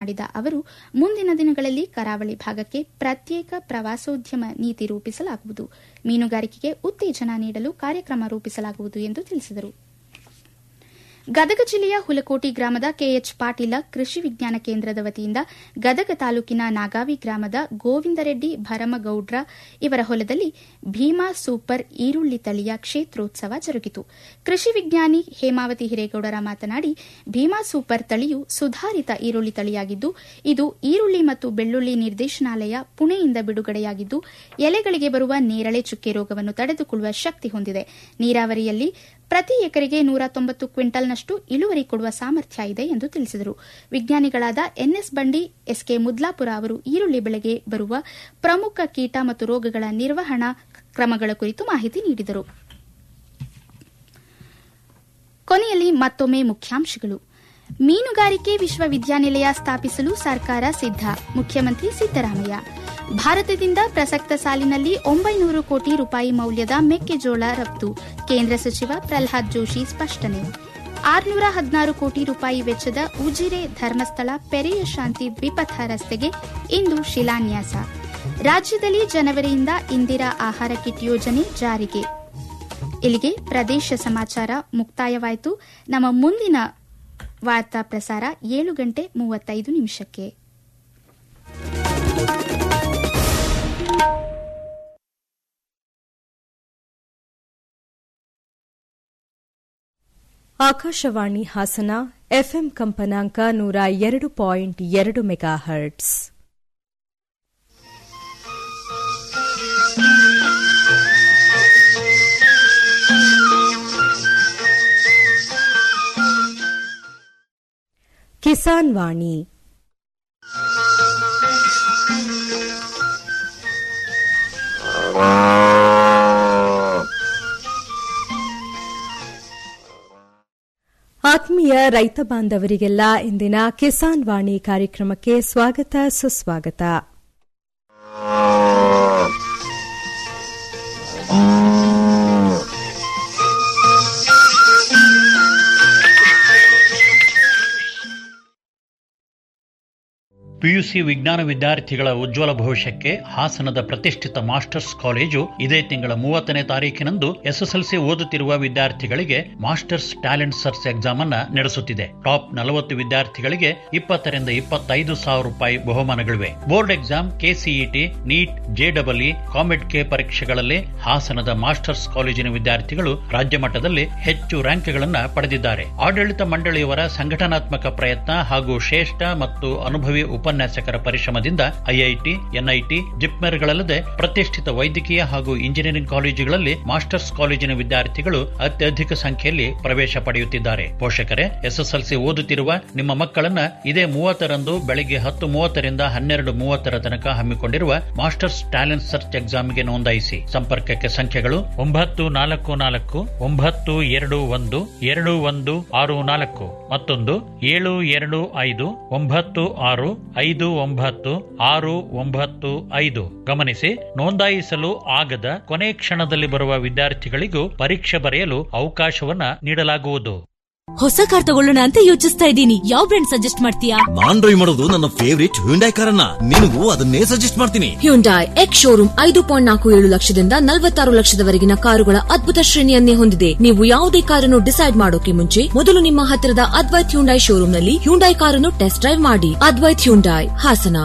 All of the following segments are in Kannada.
ಮಾಡಿದ ಅವರು ಮುಂದಿನ ದಿನಗಳಲ್ಲಿ ಕರಾವಳಿ ಭಾಗಕ್ಕೆ ಪ್ರತ್ಯೇಕ ಪ್ರವಾಸೋದ್ಯಮ ನೀತಿ ರೂಪಿಸಲಾಗುವುದು ಮೀನುಗಾರಿಕೆಗೆ ಉತ್ತೇಜನ ನೀಡಲು ಕಾರ್ಯಕ್ರಮ ರೂಪಿಸಲಾಗುವುದು ಎಂದು ತಿಳಿಸಿದರು ಗದಗ ಜಿಲ್ಲೆಯ ಹುಲಕೋಟಿ ಗ್ರಾಮದ ಕೆಎಚ್ ಪಾಟೀಲ ಕೃಷಿ ವಿಜ್ಞಾನ ಕೇಂದ್ರದ ವತಿಯಿಂದ ಗದಗ ತಾಲೂಕಿನ ನಾಗಾವಿ ಗ್ರಾಮದ ಗೋವಿಂದರೆಡ್ಡಿ ಭರಮಗೌಡ್ರ ಇವರ ಹೊಲದಲ್ಲಿ ಭೀಮಾ ಸೂಪರ್ ಈರುಳ್ಳಿ ತಳಿಯ ಕ್ಷೇತ್ರೋತ್ಸವ ಜರುಗಿತು ಕೃಷಿ ವಿಜ್ಞಾನಿ ಹೇಮಾವತಿ ಹಿರೇಗೌಡರ ಮಾತನಾಡಿ ಭೀಮಾ ಸೂಪರ್ ತಳಿಯು ಸುಧಾರಿತ ಈರುಳ್ಳಿ ತಳಿಯಾಗಿದ್ದು ಇದು ಈರುಳ್ಳಿ ಮತ್ತು ಬೆಳ್ಳುಳ್ಳಿ ನಿರ್ದೇಶನಾಲಯ ಪುಣೆಯಿಂದ ಬಿಡುಗಡೆಯಾಗಿದ್ದು ಎಲೆಗಳಿಗೆ ಬರುವ ನೇರಳೆ ಚುಕ್ಕೆ ರೋಗವನ್ನು ತಡೆದುಕೊಳ್ಳುವ ಶಕ್ತಿ ಹೊಂದಿದೆ ನೀರಾವರಿಯಲ್ಲಿ ಪ್ರತಿ ಎಕರೆಗೆ ನೂರ ತೊಂಬತ್ತು ಕ್ವಿಂಟಲ್ನಷ್ಟು ಇಳುವರಿ ಕೊಡುವ ಸಾಮರ್ಥ್ಯ ಇದೆ ಎಂದು ತಿಳಿಸಿದರು ವಿಜ್ಞಾನಿಗಳಾದ ಎನ್ಎಸ್ ಬಂಡಿ ಎಸ್ಕೆ ಮುದ್ಲಾಪುರ ಅವರು ಈರುಳ್ಳಿ ಬೆಳೆಗೆ ಬರುವ ಪ್ರಮುಖ ಕೀಟ ಮತ್ತು ರೋಗಗಳ ನಿರ್ವಹಣಾ ಕ್ರಮಗಳ ಕುರಿತು ಮಾಹಿತಿ ನೀಡಿದರು ಕೊನೆಯಲ್ಲಿ ಮತ್ತೊಮ್ಮೆ ಮುಖ್ಯಾಂಶಗಳು ಮೀನುಗಾರಿಕೆ ವಿಶ್ವವಿದ್ಯಾನಿಲಯ ಸ್ಥಾಪಿಸಲು ಸರ್ಕಾರ ಸಿದ್ಧ ಮುಖ್ಯಮಂತ್ರಿ ಸಿದ್ದರಾಮಯ್ಯ ಭಾರತದಿಂದ ಪ್ರಸಕ್ತ ಸಾಲಿನಲ್ಲಿ ಒಂಬೈನೂರು ಕೋಟಿ ರೂಪಾಯಿ ಮೌಲ್ಯದ ಮೆಕ್ಕೆಜೋಳ ರಫ್ತು ಕೇಂದ್ರ ಸಚಿವ ಪ್ರಲ್ಹಾದ್ ಜೋಶಿ ಸ್ಪಷ್ಟನೆ ಆರುನೂರ ಹದಿನಾರು ಕೋಟಿ ರೂಪಾಯಿ ವೆಚ್ಚದ ಉಜಿರೆ ಧರ್ಮಸ್ಥಳ ಪೆರೆಯ ಶಾಂತಿ ದ್ವಿಪಥ ರಸ್ತೆಗೆ ಇಂದು ಶಿಲಾನ್ಯಾಸ ರಾಜ್ಯದಲ್ಲಿ ಜನವರಿಯಿಂದ ಇಂದಿರಾ ಆಹಾರ ಕಿಟ್ ಯೋಜನೆ ಜಾರಿಗೆ ಇಲ್ಲಿಗೆ ಪ್ರದೇಶ ಸಮಾಚಾರ ಮುಕ್ತಾಯವಾಯಿತು ನಮ್ಮ ಮುಂದಿನ ವಾರ್ತಾ ಪ್ರಸಾರ ಏಳು ಗಂಟೆ ಮೂವತ್ತೈದು ನಿಮಿಷಕ್ಕೆ ಆಕಾಶವಾಣಿ ಹಾಸನ ಎಫ್ಎಂ ಕಂಪನಾಂಕ ನೂರ ಎರಡು ಪಾಯಿಂಟ್ ಎರಡು ಮೆಗಾ ಹರ್ಟ್ಸ್ ಕಿಸಾನ್ ವಾಣಿ ಆತ್ಮೀಯ ರೈತ ಬಾಂಧವರಿಗೆಲ್ಲ ಇಂದಿನ ಕಿಸಾನ್ ವಾಣಿ ಕಾರ್ಯಕ್ರಮಕ್ಕೆ ಸ್ವಾಗತ ಸುಸ್ವಾಗತ ಪಿಯುಸಿ ವಿಜ್ಞಾನ ವಿದ್ಯಾರ್ಥಿಗಳ ಉಜ್ವಲ ಭವಿಷ್ಯಕ್ಕೆ ಹಾಸನದ ಪ್ರತಿಷ್ಠಿತ ಮಾಸ್ಟರ್ಸ್ ಕಾಲೇಜು ಇದೇ ತಿಂಗಳ ಮೂವತ್ತನೇ ತಾರೀಕಿನಂದು ಎಸ್ಎಸ್ಎಲ್ಸಿ ಓದುತ್ತಿರುವ ವಿದ್ಯಾರ್ಥಿಗಳಿಗೆ ಮಾಸ್ಟರ್ಸ್ ಟ್ಯಾಲೆಂಟ್ ಸರ್ಚ್ ಎಕ್ಸಾಮ್ ಅನ್ನ ನಡೆಸುತ್ತಿದೆ ಟಾಪ್ ನಲವತ್ತು ವಿದ್ಯಾರ್ಥಿಗಳಿಗೆ ಇಪ್ಪತ್ತರಿಂದ ಇಪ್ಪತ್ತೈದು ಸಾವಿರ ರೂಪಾಯಿ ಬಹುಮಾನಗಳಿವೆ ಬೋರ್ಡ್ ಎಕ್ಸಾಮ್ ಕೆಸಿಇಟಿ ನೀಟ್ ಜೆಡಬ್ಲ್ಇ ಕಾಮೆಡ್ ಕೆ ಪರೀಕ್ಷೆಗಳಲ್ಲಿ ಹಾಸನದ ಮಾಸ್ಟರ್ಸ್ ಕಾಲೇಜಿನ ವಿದ್ಯಾರ್ಥಿಗಳು ರಾಜ್ಯ ಮಟ್ಟದಲ್ಲಿ ಹೆಚ್ಚು ರ್ಯಾಂಕ್ಗಳನ್ನ ಪಡೆದಿದ್ದಾರೆ ಆಡಳಿತ ಮಂಡಳಿಯವರ ಸಂಘಟನಾತ್ಮಕ ಪ್ರಯತ್ನ ಹಾಗೂ ಶ್ರೇಷ್ಠ ಮತ್ತು ಅನುಭವಿ ಉಪನ್ಯಾಸಕರ ಪರಿಶ್ರಮದಿಂದ ಐಐಟಿ ಎನ್ಐಟಿ ಜಿಪ್ಮೆರ್ಗಳಲ್ಲದೆ ಪ್ರತಿಷ್ಠಿತ ವೈದ್ಯಕೀಯ ಹಾಗೂ ಇಂಜಿನಿಯರಿಂಗ್ ಕಾಲೇಜುಗಳಲ್ಲಿ ಮಾಸ್ಟರ್ಸ್ ಕಾಲೇಜಿನ ವಿದ್ಯಾರ್ಥಿಗಳು ಅತ್ಯಧಿಕ ಸಂಖ್ಯೆಯಲ್ಲಿ ಪ್ರವೇಶ ಪಡೆಯುತ್ತಿದ್ದಾರೆ ಪೋಷಕರೇ ಎಸ್ಎಸ್ಎಲ್ಸಿ ಓದುತ್ತಿರುವ ನಿಮ್ಮ ಮಕ್ಕಳನ್ನ ಇದೇ ಮೂವತ್ತರಂದು ಬೆಳಗ್ಗೆ ಹತ್ತು ಮೂವತ್ತರಿಂದ ಹನ್ನೆರಡು ಮೂವತ್ತರ ತನಕ ಹಮ್ಮಿಕೊಂಡಿರುವ ಮಾಸ್ಟರ್ಸ್ ಟ್ಯಾಲೆಂಟ್ ಸರ್ಚ್ ಎಕ್ಸಾಮ್ಗೆ ನೋಂದಾಯಿಸಿ ಸಂಪರ್ಕಕ್ಕೆ ಸಂಖ್ಯೆಗಳು ಒಂಬತ್ತು ನಾಲ್ಕು ನಾಲ್ಕು ಒಂಬತ್ತು ಎರಡು ಒಂದು ಎರಡು ಒಂದು ಆರು ನಾಲ್ಕು ಮತ್ತೊಂದು ಏಳು ಎರಡು ಐದು ಒಂಬತ್ತು ಆರು ಐದು ಒಂಬತ್ತು ಆರು ಒಂಬತ್ತು ಐದು ಗಮನಿಸಿ ನೋಂದಾಯಿಸಲು ಆಗದ ಕೊನೆ ಕ್ಷಣದಲ್ಲಿ ಬರುವ ವಿದ್ಯಾರ್ಥಿಗಳಿಗೂ ಪರೀಕ್ಷೆ ಬರೆಯಲು ಅವಕಾಶವನ್ನ ನೀಡಲಾಗುವುದು ಹೊಸ ಕಾರ್ ತಗೊಳ್ಳೋಣ ಅಂತ ಯೋಚಿಸ್ತಾ ಇದ್ದೀನಿ ಯಾವ ಬ್ರ್ಯಾಂಡ್ ಸಜೆಸ್ಟ್ ಮಾಡ್ತೀಯಾ ನಾನ್ ಡ್ರೈವ್ ಮಾಡೋದು ನನ್ನ ಫೇವರಿಟ್ ಹ್ಯುಂಡೈ ಕಾರನ್ನ ನಿನಗೂ ಅದನ್ನೇ ಸಜೆಸ್ಟ್ ಮಾಡ್ತೀನಿ ಹ್ಯುಂಡಾಯ್ ಎಕ್ಸ್ ಶೋರೂಮ್ ಐದು ಪಾಯಿಂಟ್ ನಾಲ್ಕು ಏಳು ಲಕ್ಷದಿಂದ ನಲವತ್ತಾರು ಲಕ್ಷದವರೆಗಿನ ಕಾರುಗಳ ಅದ್ಭುತ ಶ್ರೇಣಿಯನ್ನೇ ಹೊಂದಿದೆ ನೀವು ಯಾವುದೇ ಕಾರನ್ನು ಡಿಸೈಡ್ ಮಾಡೋಕೆ ಮುಂಚೆ ಮೊದಲು ನಿಮ್ಮ ಹತ್ತಿರದ ಅದ್ವೈತ್ ಹ್ಯುಂಡೈ ಶೋರೂಮ್ನಲ್ಲಿ ಹ್ಯುಂಡೈ ಕಾರನ್ನು ಟೆಸ್ಟ್ ಡ್ರೈವ್ ಮಾಡಿ ಅದ್ವೈತ್ ಹ್ಯುಂಡಾಯ್ ಹಾಸನ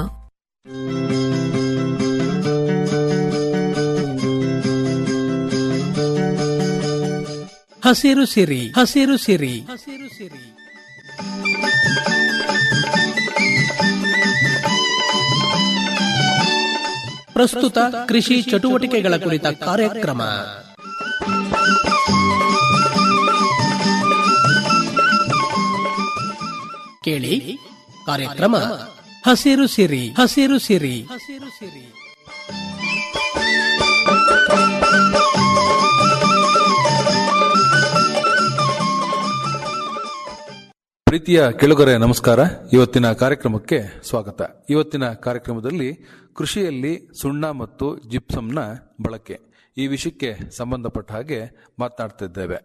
ಹಸಿರು ಸಿರಿ ಹಸಿರು ಸಿರಿ ಹಸಿರು ಸಿರಿ ಪ್ರಸ್ತುತ ಕೃಷಿ ಚಟುವಟಿಕೆಗಳ ಕುರಿತ ಕಾರ್ಯಕ್ರಮ ಕೇಳಿ ಕಾರ್ಯಕ್ರಮ ಹಸಿರು ಸಿರಿ ಹಸಿರು ಸಿರಿ ಹಸಿರು ಸಿರಿ ಪ್ರೀತಿಯ ಕೆಳಗರೆ ನಮಸ್ಕಾರ ಇವತ್ತಿನ ಕಾರ್ಯಕ್ರಮಕ್ಕೆ ಸ್ವಾಗತ ಇವತ್ತಿನ ಕಾರ್ಯಕ್ರಮದಲ್ಲಿ ಕೃಷಿಯಲ್ಲಿ ಸುಣ್ಣ ಮತ್ತು ಜಿಪ್ಸಮ್ನ ಬಳಕೆ ಈ ವಿಷಯಕ್ಕೆ ಸಂಬಂಧಪಟ್ಟ ಹಾಗೆ ಮಾತನಾಡ್ತಿದ್ದೇವೆ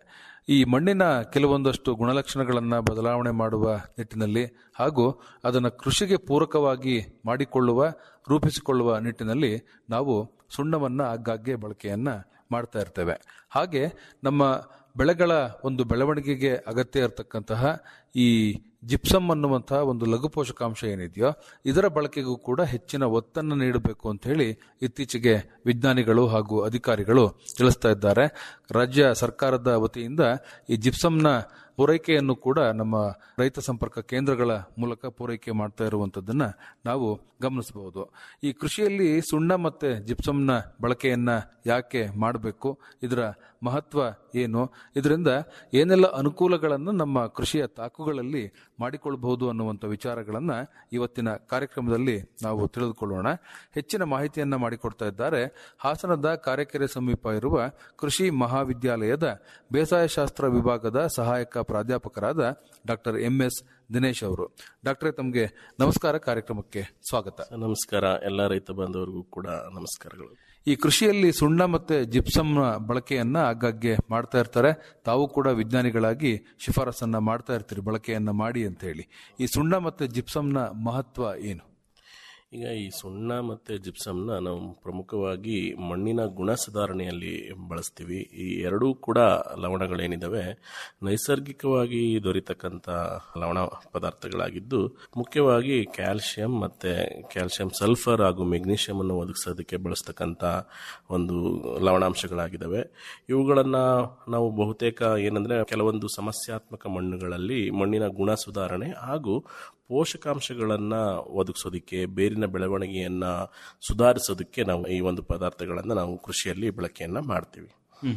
ಈ ಮಣ್ಣಿನ ಕೆಲವೊಂದಷ್ಟು ಗುಣಲಕ್ಷಣಗಳನ್ನು ಬದಲಾವಣೆ ಮಾಡುವ ನಿಟ್ಟಿನಲ್ಲಿ ಹಾಗೂ ಅದನ್ನು ಕೃಷಿಗೆ ಪೂರಕವಾಗಿ ಮಾಡಿಕೊಳ್ಳುವ ರೂಪಿಸಿಕೊಳ್ಳುವ ನಿಟ್ಟಿನಲ್ಲಿ ನಾವು ಸುಣ್ಣವನ್ನ ಆಗಾಗ್ಗೆ ಬಳಕೆಯನ್ನ ಮಾಡ್ತಾ ಇರ್ತೇವೆ ಹಾಗೆ ನಮ್ಮ ಬೆಳೆಗಳ ಒಂದು ಬೆಳವಣಿಗೆಗೆ ಅಗತ್ಯ ಇರತಕ್ಕಂತಹ ಈ ಜಿಪ್ಸಮ್ ಅನ್ನುವಂತಹ ಒಂದು ಲಘು ಪೋಷಕಾಂಶ ಏನಿದೆಯೋ ಇದರ ಬಳಕೆಗೂ ಕೂಡ ಹೆಚ್ಚಿನ ಒತ್ತನ್ನು ನೀಡಬೇಕು ಅಂತ ಹೇಳಿ ಇತ್ತೀಚೆಗೆ ವಿಜ್ಞಾನಿಗಳು ಹಾಗೂ ಅಧಿಕಾರಿಗಳು ತಿಳಿಸ್ತಾ ಇದ್ದಾರೆ ರಾಜ್ಯ ಸರ್ಕಾರದ ವತಿಯಿಂದ ಈ ಜಿಪ್ಸಮ್ನ ಪೂರೈಕೆಯನ್ನು ಕೂಡ ನಮ್ಮ ರೈತ ಸಂಪರ್ಕ ಕೇಂದ್ರಗಳ ಮೂಲಕ ಪೂರೈಕೆ ಮಾಡ್ತಾ ಇರುವಂತದ್ದನ್ನ ನಾವು ಗಮನಿಸಬಹುದು ಈ ಕೃಷಿಯಲ್ಲಿ ಸುಣ್ಣ ಮತ್ತೆ ಜಿಪ್ಸಮ್ನ ಬಳಕೆಯನ್ನ ಯಾಕೆ ಮಾಡಬೇಕು ಇದರ ಮಹತ್ವ ಏನು ಇದರಿಂದ ಏನೆಲ್ಲ ಅನುಕೂಲಗಳನ್ನು ನಮ್ಮ ಕೃಷಿಯ ತಾಕುಗಳಲ್ಲಿ ಮಾಡಿಕೊಳ್ಳಬಹುದು ಅನ್ನುವಂಥ ವಿಚಾರಗಳನ್ನ ಇವತ್ತಿನ ಕಾರ್ಯಕ್ರಮದಲ್ಲಿ ನಾವು ತಿಳಿದುಕೊಳ್ಳೋಣ ಹೆಚ್ಚಿನ ಮಾಹಿತಿಯನ್ನ ಮಾಡಿಕೊಡ್ತಾ ಇದ್ದಾರೆ ಹಾಸನದ ಕಾರೆಕೆರೆ ಸಮೀಪ ಇರುವ ಕೃಷಿ ಮಹಾವಿದ್ಯಾಲಯದ ಬೇಸಾಯ ಶಾಸ್ತ್ರ ವಿಭಾಗದ ಸಹಾಯಕ ಪ್ರಾಧ್ಯಾಪಕರಾದ ಡಾಕ್ಟರ್ ಎಂ ಎಸ್ ದಿನೇಶ್ ಅವರು ಡಾಕ್ಟರ್ ತಮಗೆ ನಮಸ್ಕಾರ ಕಾರ್ಯಕ್ರಮಕ್ಕೆ ಸ್ವಾಗತ ನಮಸ್ಕಾರ ಎಲ್ಲ ರೈತ ಬಾಂಧವರಿಗೂ ಕೂಡ ನಮಸ್ಕಾರಗಳು ಈ ಕೃಷಿಯಲ್ಲಿ ಸುಣ್ಣ ಮತ್ತೆ ಜಿಪ್ಸಮ್ನ ಬಳಕೆಯನ್ನ ಆಗಾಗ್ಗೆ ಮಾಡ್ತಾ ಇರ್ತಾರೆ ತಾವು ಕೂಡ ವಿಜ್ಞಾನಿಗಳಾಗಿ ಶಿಫಾರಸನ್ನ ಮಾಡ್ತಾ ಇರ್ತೀರಿ ಬಳಕೆಯನ್ನ ಮಾಡಿ ಅಂತ ಹೇಳಿ ಈ ಸುಣ್ಣ ಮತ್ತೆ ಜಿಪ್ಸಮ್ನ ಮಹತ್ವ ಏನು ಈಗ ಈ ಸುಣ್ಣ ಮತ್ತು ಜಿಪ್ಸಮ್ನ ನಾವು ಪ್ರಮುಖವಾಗಿ ಮಣ್ಣಿನ ಗುಣ ಸುಧಾರಣೆಯಲ್ಲಿ ಬಳಸ್ತೀವಿ ಈ ಎರಡೂ ಕೂಡ ಲವಣಗಳೇನಿದಾವೆ ನೈಸರ್ಗಿಕವಾಗಿ ದೊರೀತಕ್ಕಂಥ ಲವಣ ಪದಾರ್ಥಗಳಾಗಿದ್ದು ಮುಖ್ಯವಾಗಿ ಕ್ಯಾಲ್ಸಿಯಂ ಮತ್ತು ಕ್ಯಾಲ್ಸಿಯಂ ಸಲ್ಫರ್ ಹಾಗೂ ಮೆಗ್ನೀಷಿಯಂ ಅನ್ನು ಒದಗಿಸೋದಕ್ಕೆ ಬಳಸ್ತಕ್ಕಂಥ ಒಂದು ಲವಣಾಂಶಗಳಾಗಿದ್ದಾವೆ ಇವುಗಳನ್ನು ನಾವು ಬಹುತೇಕ ಏನಂದರೆ ಕೆಲವೊಂದು ಸಮಸ್ಯಾತ್ಮಕ ಮಣ್ಣುಗಳಲ್ಲಿ ಮಣ್ಣಿನ ಗುಣ ಸುಧಾರಣೆ ಹಾಗೂ ಪೋಷಕಾಂಶಗಳನ್ನು ಒದಗಿಸೋದಕ್ಕೆ ಬೇರಿನ ಬೆಳವಣಿಗೆಯನ್ನು ಸುಧಾರಿಸೋದಕ್ಕೆ ನಾವು ಈ ಒಂದು ಪದಾರ್ಥಗಳನ್ನು ನಾವು ಕೃಷಿಯಲ್ಲಿ ಬಳಕೆಯನ್ನು ಮಾಡ್ತೀವಿ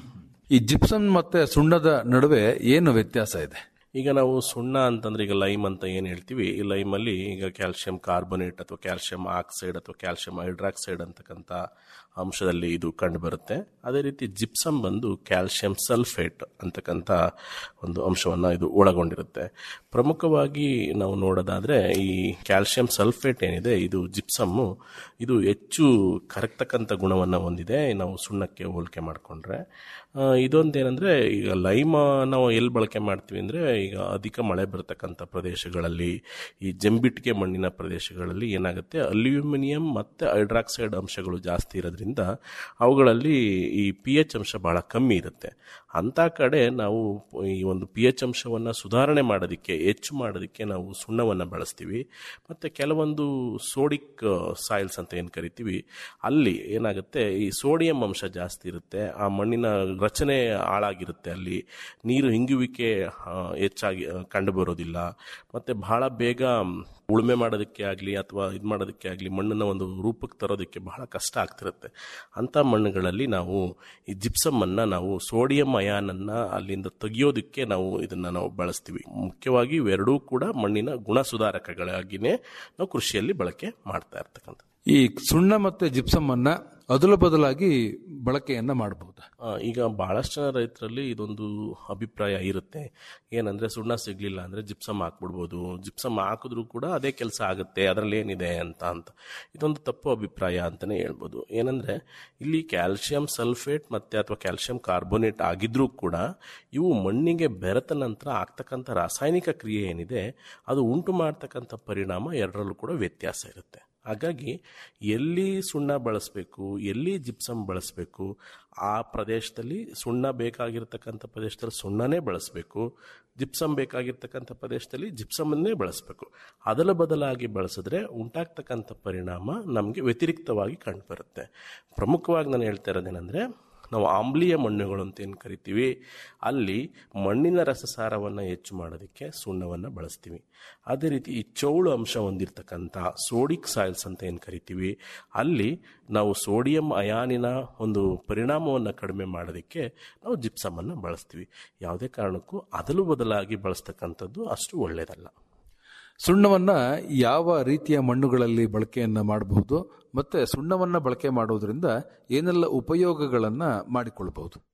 ಈ ಜಿಪ್ಸಮ್ ಮತ್ತೆ ಸುಣ್ಣದ ನಡುವೆ ಏನು ವ್ಯತ್ಯಾಸ ಇದೆ ಈಗ ನಾವು ಸುಣ್ಣ ಅಂತಂದ್ರೆ ಈಗ ಲೈಮ್ ಅಂತ ಏನು ಹೇಳ್ತೀವಿ ಈ ಲೈಮಲ್ಲಿ ಈಗ ಕ್ಯಾಲ್ಸಿಯಂ ಕಾರ್ಬೊನೇಟ್ ಅಥವಾ ಕ್ಯಾಲ್ಸಿಯಂ ಆಕ್ಸೈಡ್ ಅಥವಾ ಕ್ಯಾಲ್ಸಿಯಂ ಹೈಡ್ರಾಕ್ಸೈಡ್ ಅಂತಕ್ಕಂಥ ಅಂಶದಲ್ಲಿ ಇದು ಕಂಡು ಬರುತ್ತೆ ಅದೇ ರೀತಿ ಜಿಪ್ಸಮ್ ಬಂದು ಕ್ಯಾಲ್ಸಿಯಂ ಸಲ್ಫೇಟ್ ಅಂತಕ್ಕಂಥ ಒಂದು ಅಂಶವನ್ನು ಇದು ಒಳಗೊಂಡಿರುತ್ತೆ ಪ್ರಮುಖವಾಗಿ ನಾವು ನೋಡೋದಾದ್ರೆ ಈ ಕ್ಯಾಲ್ಸಿಯಂ ಸಲ್ಫೇಟ್ ಏನಿದೆ ಇದು ಜಿಪ್ಸಮ್ಮು ಇದು ಹೆಚ್ಚು ಕರಗ್ತಕ್ಕಂಥ ಗುಣವನ್ನು ಹೊಂದಿದೆ ನಾವು ಸುಣ್ಣಕ್ಕೆ ಹೋಲಿಕೆ ಮಾಡಿಕೊಂಡ್ರೆ ಇದೊಂದೇನೆಂದರೆ ಈಗ ಲೈಮ ನಾವು ಎಲ್ಲಿ ಬಳಕೆ ಮಾಡ್ತೀವಿ ಅಂದರೆ ಈಗ ಅಧಿಕ ಮಳೆ ಬರತಕ್ಕಂಥ ಪ್ರದೇಶಗಳಲ್ಲಿ ಈ ಜಂಬಿಟ್ಟಿಗೆ ಮಣ್ಣಿನ ಪ್ರದೇಶಗಳಲ್ಲಿ ಏನಾಗುತ್ತೆ ಅಲ್ಯೂಮಿನಿಯಂ ಮತ್ತು ಹೈಡ್ರಾಕ್ಸೈಡ್ ಅಂಶಗಳು ಜಾಸ್ತಿ ಇರೋದ್ರಿಂದ ಅವುಗಳಲ್ಲಿ ಈ ಪಿ ಎಚ್ ಅಂಶ ಬಹಳ ಕಮ್ಮಿ ಇರುತ್ತೆ ಅಂಥ ಕಡೆ ನಾವು ಈ ಒಂದು ಪಿ ಎಚ್ ಅಂಶವನ್ನು ಸುಧಾರಣೆ ಮಾಡೋದಕ್ಕೆ ಹೆಚ್ಚು ಮಾಡೋದಕ್ಕೆ ನಾವು ಸುಣ್ಣವನ್ನು ಬಳಸ್ತೀವಿ ಮತ್ತು ಕೆಲವೊಂದು ಸೋಡಿಕ್ ಸಾಯಿಲ್ಸ್ ಅಂತ ಏನು ಕರಿತೀವಿ ಅಲ್ಲಿ ಏನಾಗುತ್ತೆ ಈ ಸೋಡಿಯಂ ಅಂಶ ಜಾಸ್ತಿ ಇರುತ್ತೆ ಆ ಮಣ್ಣಿನ ರಚನೆ ಹಾಳಾಗಿರುತ್ತೆ ಅಲ್ಲಿ ನೀರು ಹಿಂಗುವಿಕೆ ಹೆಚ್ಚಾಗಿ ಕಂಡು ಬರೋದಿಲ್ಲ ಮತ್ತು ಬಹಳ ಬೇಗ ಉಳುಮೆ ಮಾಡೋದಕ್ಕೆ ಆಗಲಿ ಅಥವಾ ಇದು ಮಾಡೋದಕ್ಕೆ ಆಗಲಿ ಮಣ್ಣನ್ನು ಒಂದು ರೂಪಕ್ಕೆ ತರೋದಕ್ಕೆ ಬಹಳ ಕಷ್ಟ ಆಗ್ತಿರುತ್ತೆ ಅಂಥ ಮಣ್ಣುಗಳಲ್ಲಿ ನಾವು ಈ ಜಿಪ್ಸಮ್ಮನ್ನು ನಾವು ಸೋಡಿಯಂ ಅಯಾನನ್ನು ಅಲ್ಲಿಂದ ತೆಗಿಯೋದಕ್ಕೆ ನಾವು ಇದನ್ನು ನಾವು ಬಳಸ್ತೀವಿ ಮುಖ್ಯವಾಗಿ ಇವೆರಡೂ ಕೂಡ ಮಣ್ಣಿನ ಗುಣ ಸುಧಾರಕಗಳಾಗಿಯೇ ನಾವು ಕೃಷಿಯಲ್ಲಿ ಬಳಕೆ ಮಾಡ್ತಾ ಇರ್ತಕ್ಕಂಥ ಈ ಸುಣ್ಣ ಮತ್ತೆ ಜಿಪ್ಸಮ್ ಅನ್ನ ಅದಲು ಬದಲಾಗಿ ಬಳಕೆಯನ್ನ ಮಾಡಬಹುದು ಈಗ ಬಹಳಷ್ಟು ಜನ ರೈತರಲ್ಲಿ ಇದೊಂದು ಅಭಿಪ್ರಾಯ ಇರುತ್ತೆ ಏನಂದ್ರೆ ಸುಣ್ಣ ಸಿಗ್ಲಿಲ್ಲ ಅಂದ್ರೆ ಜಿಪ್ಸಮ್ ಹಾಕ್ಬಿಡ್ಬೋದು ಜಿಪ್ಸಮ್ ಹಾಕಿದ್ರು ಕೂಡ ಅದೇ ಕೆಲಸ ಆಗುತ್ತೆ ಅದರಲ್ಲಿ ಏನಿದೆ ಅಂತ ಅಂತ ಇದೊಂದು ತಪ್ಪು ಅಭಿಪ್ರಾಯ ಅಂತಾನೆ ಹೇಳ್ಬೋದು ಏನಂದ್ರೆ ಇಲ್ಲಿ ಕ್ಯಾಲ್ಸಿಯಂ ಸಲ್ಫೇಟ್ ಮತ್ತೆ ಅಥವಾ ಕ್ಯಾಲ್ಸಿಯಂ ಕಾರ್ಬೋನೇಟ್ ಆಗಿದ್ರೂ ಕೂಡ ಇವು ಮಣ್ಣಿಗೆ ಬೆರೆತ ನಂತರ ಆಗ್ತಕ್ಕಂಥ ರಾಸಾಯನಿಕ ಕ್ರಿಯೆ ಏನಿದೆ ಅದು ಉಂಟು ಮಾಡ್ತಕ್ಕಂಥ ಪರಿಣಾಮ ಎರಡರಲ್ಲೂ ಕೂಡ ವ್ಯತ್ಯಾಸ ಇರುತ್ತೆ ಹಾಗಾಗಿ ಎಲ್ಲಿ ಸುಣ್ಣ ಬಳಸಬೇಕು ಎಲ್ಲಿ ಜಿಪ್ಸಮ್ ಬಳಸಬೇಕು ಆ ಪ್ರದೇಶದಲ್ಲಿ ಸುಣ್ಣ ಬೇಕಾಗಿರ್ತಕ್ಕಂಥ ಪ್ರದೇಶದಲ್ಲಿ ಸುಣ್ಣನೇ ಬಳಸಬೇಕು ಜಿಪ್ಸಮ್ ಬೇಕಾಗಿರ್ತಕ್ಕಂಥ ಪ್ರದೇಶದಲ್ಲಿ ಜಿಪ್ಸಮನ್ನೇ ಬಳಸಬೇಕು ಅದರ ಬದಲಾಗಿ ಬಳಸಿದ್ರೆ ಉಂಟಾಗ್ತಕ್ಕಂಥ ಪರಿಣಾಮ ನಮಗೆ ವ್ಯತಿರಿಕ್ತವಾಗಿ ಕಂಡುಬರುತ್ತೆ ಪ್ರಮುಖವಾಗಿ ನಾನು ಹೇಳ್ತಾ ಇರೋದೇನೆಂದರೆ ನಾವು ಆಮ್ಲೀಯ ಮಣ್ಣುಗಳು ಅಂತ ಏನು ಕರಿತೀವಿ ಅಲ್ಲಿ ಮಣ್ಣಿನ ರಸಸಾರವನ್ನು ಹೆಚ್ಚು ಮಾಡೋದಕ್ಕೆ ಸುಣ್ಣವನ್ನು ಬಳಸ್ತೀವಿ ಅದೇ ರೀತಿ ಈ ಚೌಳು ಅಂಶ ಹೊಂದಿರತಕ್ಕಂಥ ಸೋಡಿಕ್ ಸಾಯಿಲ್ಸ್ ಅಂತ ಏನು ಕರಿತೀವಿ ಅಲ್ಲಿ ನಾವು ಸೋಡಿಯಂ ಅಯಾನಿನ ಒಂದು ಪರಿಣಾಮವನ್ನು ಕಡಿಮೆ ಮಾಡೋದಕ್ಕೆ ನಾವು ಜಿಪ್ಸಮನ್ನು ಬಳಸ್ತೀವಿ ಯಾವುದೇ ಕಾರಣಕ್ಕೂ ಅದಲು ಬದಲಾಗಿ ಬಳಸ್ತಕ್ಕಂಥದ್ದು ಅಷ್ಟು ಒಳ್ಳೆಯದಲ್ಲ ಸುಣ್ಣವನ್ನ ಯಾವ ರೀತಿಯ ಮಣ್ಣುಗಳಲ್ಲಿ ಬಳಕೆಯನ್ನ ಮಾಡಬಹುದು ಮತ್ತೆ ಸುಣ್ಣವನ್ನ ಬಳಕೆ ಮಾಡೋದ್ರಿಂದ ಏನೆಲ್ಲ ಉಪಯೋಗಗಳನ್ನ ಮಾಡಿಕೊಳ್ಳಬಹುದು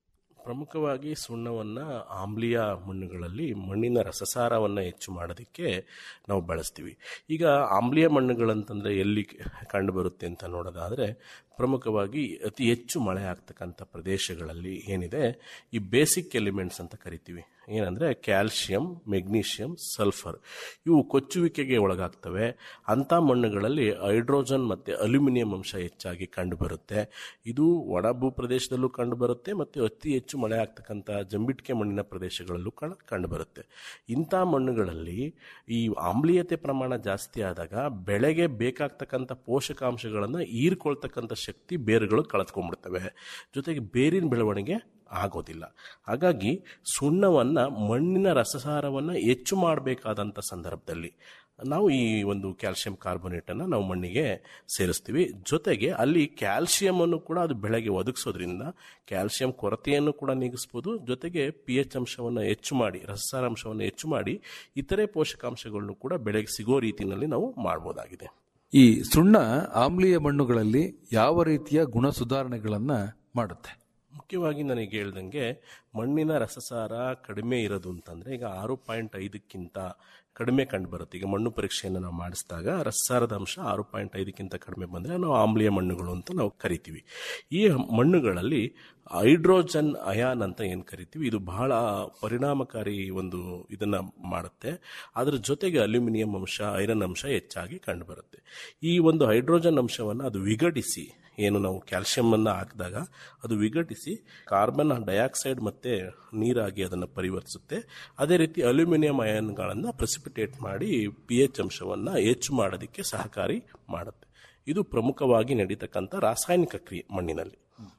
ಪ್ರಮುಖವಾಗಿ ಸುಣ್ಣವನ್ನು ಆಮ್ಲೀಯ ಮಣ್ಣುಗಳಲ್ಲಿ ಮಣ್ಣಿನ ರಸಸಾರವನ್ನು ಹೆಚ್ಚು ಮಾಡೋದಕ್ಕೆ ನಾವು ಬಳಸ್ತೀವಿ ಈಗ ಆಮ್ಲೀಯ ಮಣ್ಣುಗಳಂತಂದರೆ ಎಲ್ಲಿ ಕಂಡುಬರುತ್ತೆ ಅಂತ ನೋಡೋದಾದರೆ ಪ್ರಮುಖವಾಗಿ ಅತಿ ಹೆಚ್ಚು ಮಳೆ ಆಗ್ತಕ್ಕಂಥ ಪ್ರದೇಶಗಳಲ್ಲಿ ಏನಿದೆ ಈ ಬೇಸಿಕ್ ಎಲಿಮೆಂಟ್ಸ್ ಅಂತ ಕರಿತೀವಿ ಏನಂದರೆ ಕ್ಯಾಲ್ಶಿಯಂ ಮೆಗ್ನೀಷಿಯಂ ಸಲ್ಫರ್ ಇವು ಕೊಚ್ಚುವಿಕೆಗೆ ಒಳಗಾಗ್ತವೆ ಅಂಥ ಮಣ್ಣುಗಳಲ್ಲಿ ಹೈಡ್ರೋಜನ್ ಮತ್ತು ಅಲ್ಯೂಮಿನಿಯಂ ಅಂಶ ಹೆಚ್ಚಾಗಿ ಕಂಡುಬರುತ್ತೆ ಇದು ಒಣ ಭೂ ಪ್ರದೇಶದಲ್ಲೂ ಕಂಡುಬರುತ್ತೆ ಮತ್ತು ಅತಿ ಹೆಚ್ಚು ಮಳೆ ಆಗ್ತಕ್ಕಂಥ ಜಂಬಿಟ್ಟಿಗೆ ಮಣ್ಣಿನ ಪ್ರದೇಶಗಳಲ್ಲೂ ಕಣ ಕಂಡುಬರುತ್ತೆ ಇಂಥ ಮಣ್ಣುಗಳಲ್ಲಿ ಈ ಆಮ್ಲೀಯತೆ ಪ್ರಮಾಣ ಜಾಸ್ತಿ ಆದಾಗ ಬೆಳೆಗೆ ಬೇಕಾಗ್ತಕ್ಕಂಥ ಪೋಷಕಾಂಶಗಳನ್ನು ಹೀರ್ಕೊಳ್ತಕ್ಕಂಥ ಶಕ್ತಿ ಬೇರುಗಳು ಕಳೆದುಕೊಂಡ್ಬಿಡ್ತವೆ ಜೊತೆಗೆ ಬೇರಿನ ಬೆಳವಣಿಗೆ ಆಗೋದಿಲ್ಲ ಹಾಗಾಗಿ ಸುಣ್ಣವನ್ನು ಮಣ್ಣಿನ ರಸಸಾರವನ್ನು ಹೆಚ್ಚು ಮಾಡಬೇಕಾದಂಥ ಸಂದರ್ಭದಲ್ಲಿ ನಾವು ಈ ಒಂದು ಕ್ಯಾಲ್ಸಿಯಂ ಕಾರ್ಬೋನೇಟನ್ನು ನಾವು ಮಣ್ಣಿಗೆ ಸೇರಿಸ್ತೀವಿ ಜೊತೆಗೆ ಅಲ್ಲಿ ಕ್ಯಾಲ್ಸಿಯಮನ್ನು ಕೂಡ ಅದು ಬೆಳೆಗೆ ಒದಗಿಸೋದ್ರಿಂದ ಕ್ಯಾಲ್ಸಿಯಂ ಕೊರತೆಯನ್ನು ಕೂಡ ನೀಗಿಸ್ಬೋದು ಜೊತೆಗೆ ಪಿ ಎಚ್ ಅಂಶವನ್ನು ಹೆಚ್ಚು ಮಾಡಿ ರಸಸಾರ ಅಂಶವನ್ನು ಹೆಚ್ಚು ಮಾಡಿ ಇತರೆ ಪೋಷಕಾಂಶಗಳನ್ನು ಕೂಡ ಬೆಳೆಗೆ ಸಿಗೋ ರೀತಿಯಲ್ಲಿ ನಾವು ಮಾಡ್ಬೋದಾಗಿದೆ ಈ ಸುಣ್ಣ ಆಮ್ಲೀಯ ಮಣ್ಣುಗಳಲ್ಲಿ ಯಾವ ರೀತಿಯ ಗುಣ ಸುಧಾರಣೆಗಳನ್ನ ಮಾಡುತ್ತೆ ಮುಖ್ಯವಾಗಿ ನನಗೆ ಹೇಳ್ದಂಗೆ ಮಣ್ಣಿನ ರಸಸಾರ ಕಡಿಮೆ ಇರೋದು ಅಂತಂದರೆ ಈಗ ಆರು ಪಾಯಿಂಟ್ ಐದಕ್ಕಿಂತ ಕಡಿಮೆ ಕಂಡು ಬರುತ್ತೆ ಈಗ ಮಣ್ಣು ಪರೀಕ್ಷೆಯನ್ನು ನಾವು ಮಾಡಿಸಿದಾಗ ರಸಸಾರದ ಅಂಶ ಆರು ಪಾಯಿಂಟ್ ಐದಕ್ಕಿಂತ ಕಡಿಮೆ ಬಂದರೆ ನಾವು ಆಮ್ಲೀಯ ಮಣ್ಣುಗಳು ಅಂತ ನಾವು ಕರಿತೀವಿ ಈ ಮಣ್ಣುಗಳಲ್ಲಿ ಹೈಡ್ರೋಜನ್ ಅಯಾನ್ ಅಂತ ಏನು ಕರಿತೀವಿ ಇದು ಬಹಳ ಪರಿಣಾಮಕಾರಿ ಒಂದು ಇದನ್ನು ಮಾಡುತ್ತೆ ಅದರ ಜೊತೆಗೆ ಅಲ್ಯೂಮಿನಿಯಂ ಅಂಶ ಐರನ್ ಅಂಶ ಹೆಚ್ಚಾಗಿ ಕಂಡುಬರುತ್ತೆ ಈ ಒಂದು ಹೈಡ್ರೋಜನ್ ಅಂಶವನ್ನು ಅದು ವಿಘಟಿಸಿ ಏನು ನಾವು ಕ್ಯಾಲ್ಸಿಯಮನ್ನು ಹಾಕಿದಾಗ ಅದು ವಿಘಟಿಸಿ ಕಾರ್ಬನ್ ಡೈಆಕ್ಸೈಡ್ ಮತ್ತು ನೀರಾಗಿ ಅದನ್ನು ಪರಿವರ್ತಿಸುತ್ತೆ ಅದೇ ರೀತಿ ಅಲ್ಯೂಮಿನಿಯಂ ಅಯಾನ್ಗಳನ್ನು ಪ್ರೆಸಿಪಿಟೇಟ್ ಮಾಡಿ ಪಿ ಎಚ್ ಅಂಶವನ್ನು ಹೆಚ್ಚು ಮಾಡೋದಕ್ಕೆ ಸಹಕಾರಿ ಮಾಡುತ್ತೆ ಇದು ಪ್ರಮುಖವಾಗಿ ನಡೀತಕ್ಕಂಥ ರಾಸಾಯನಿಕ ಕ್ರಿಯೆ ಮಣ್ಣಿನಲ್ಲಿ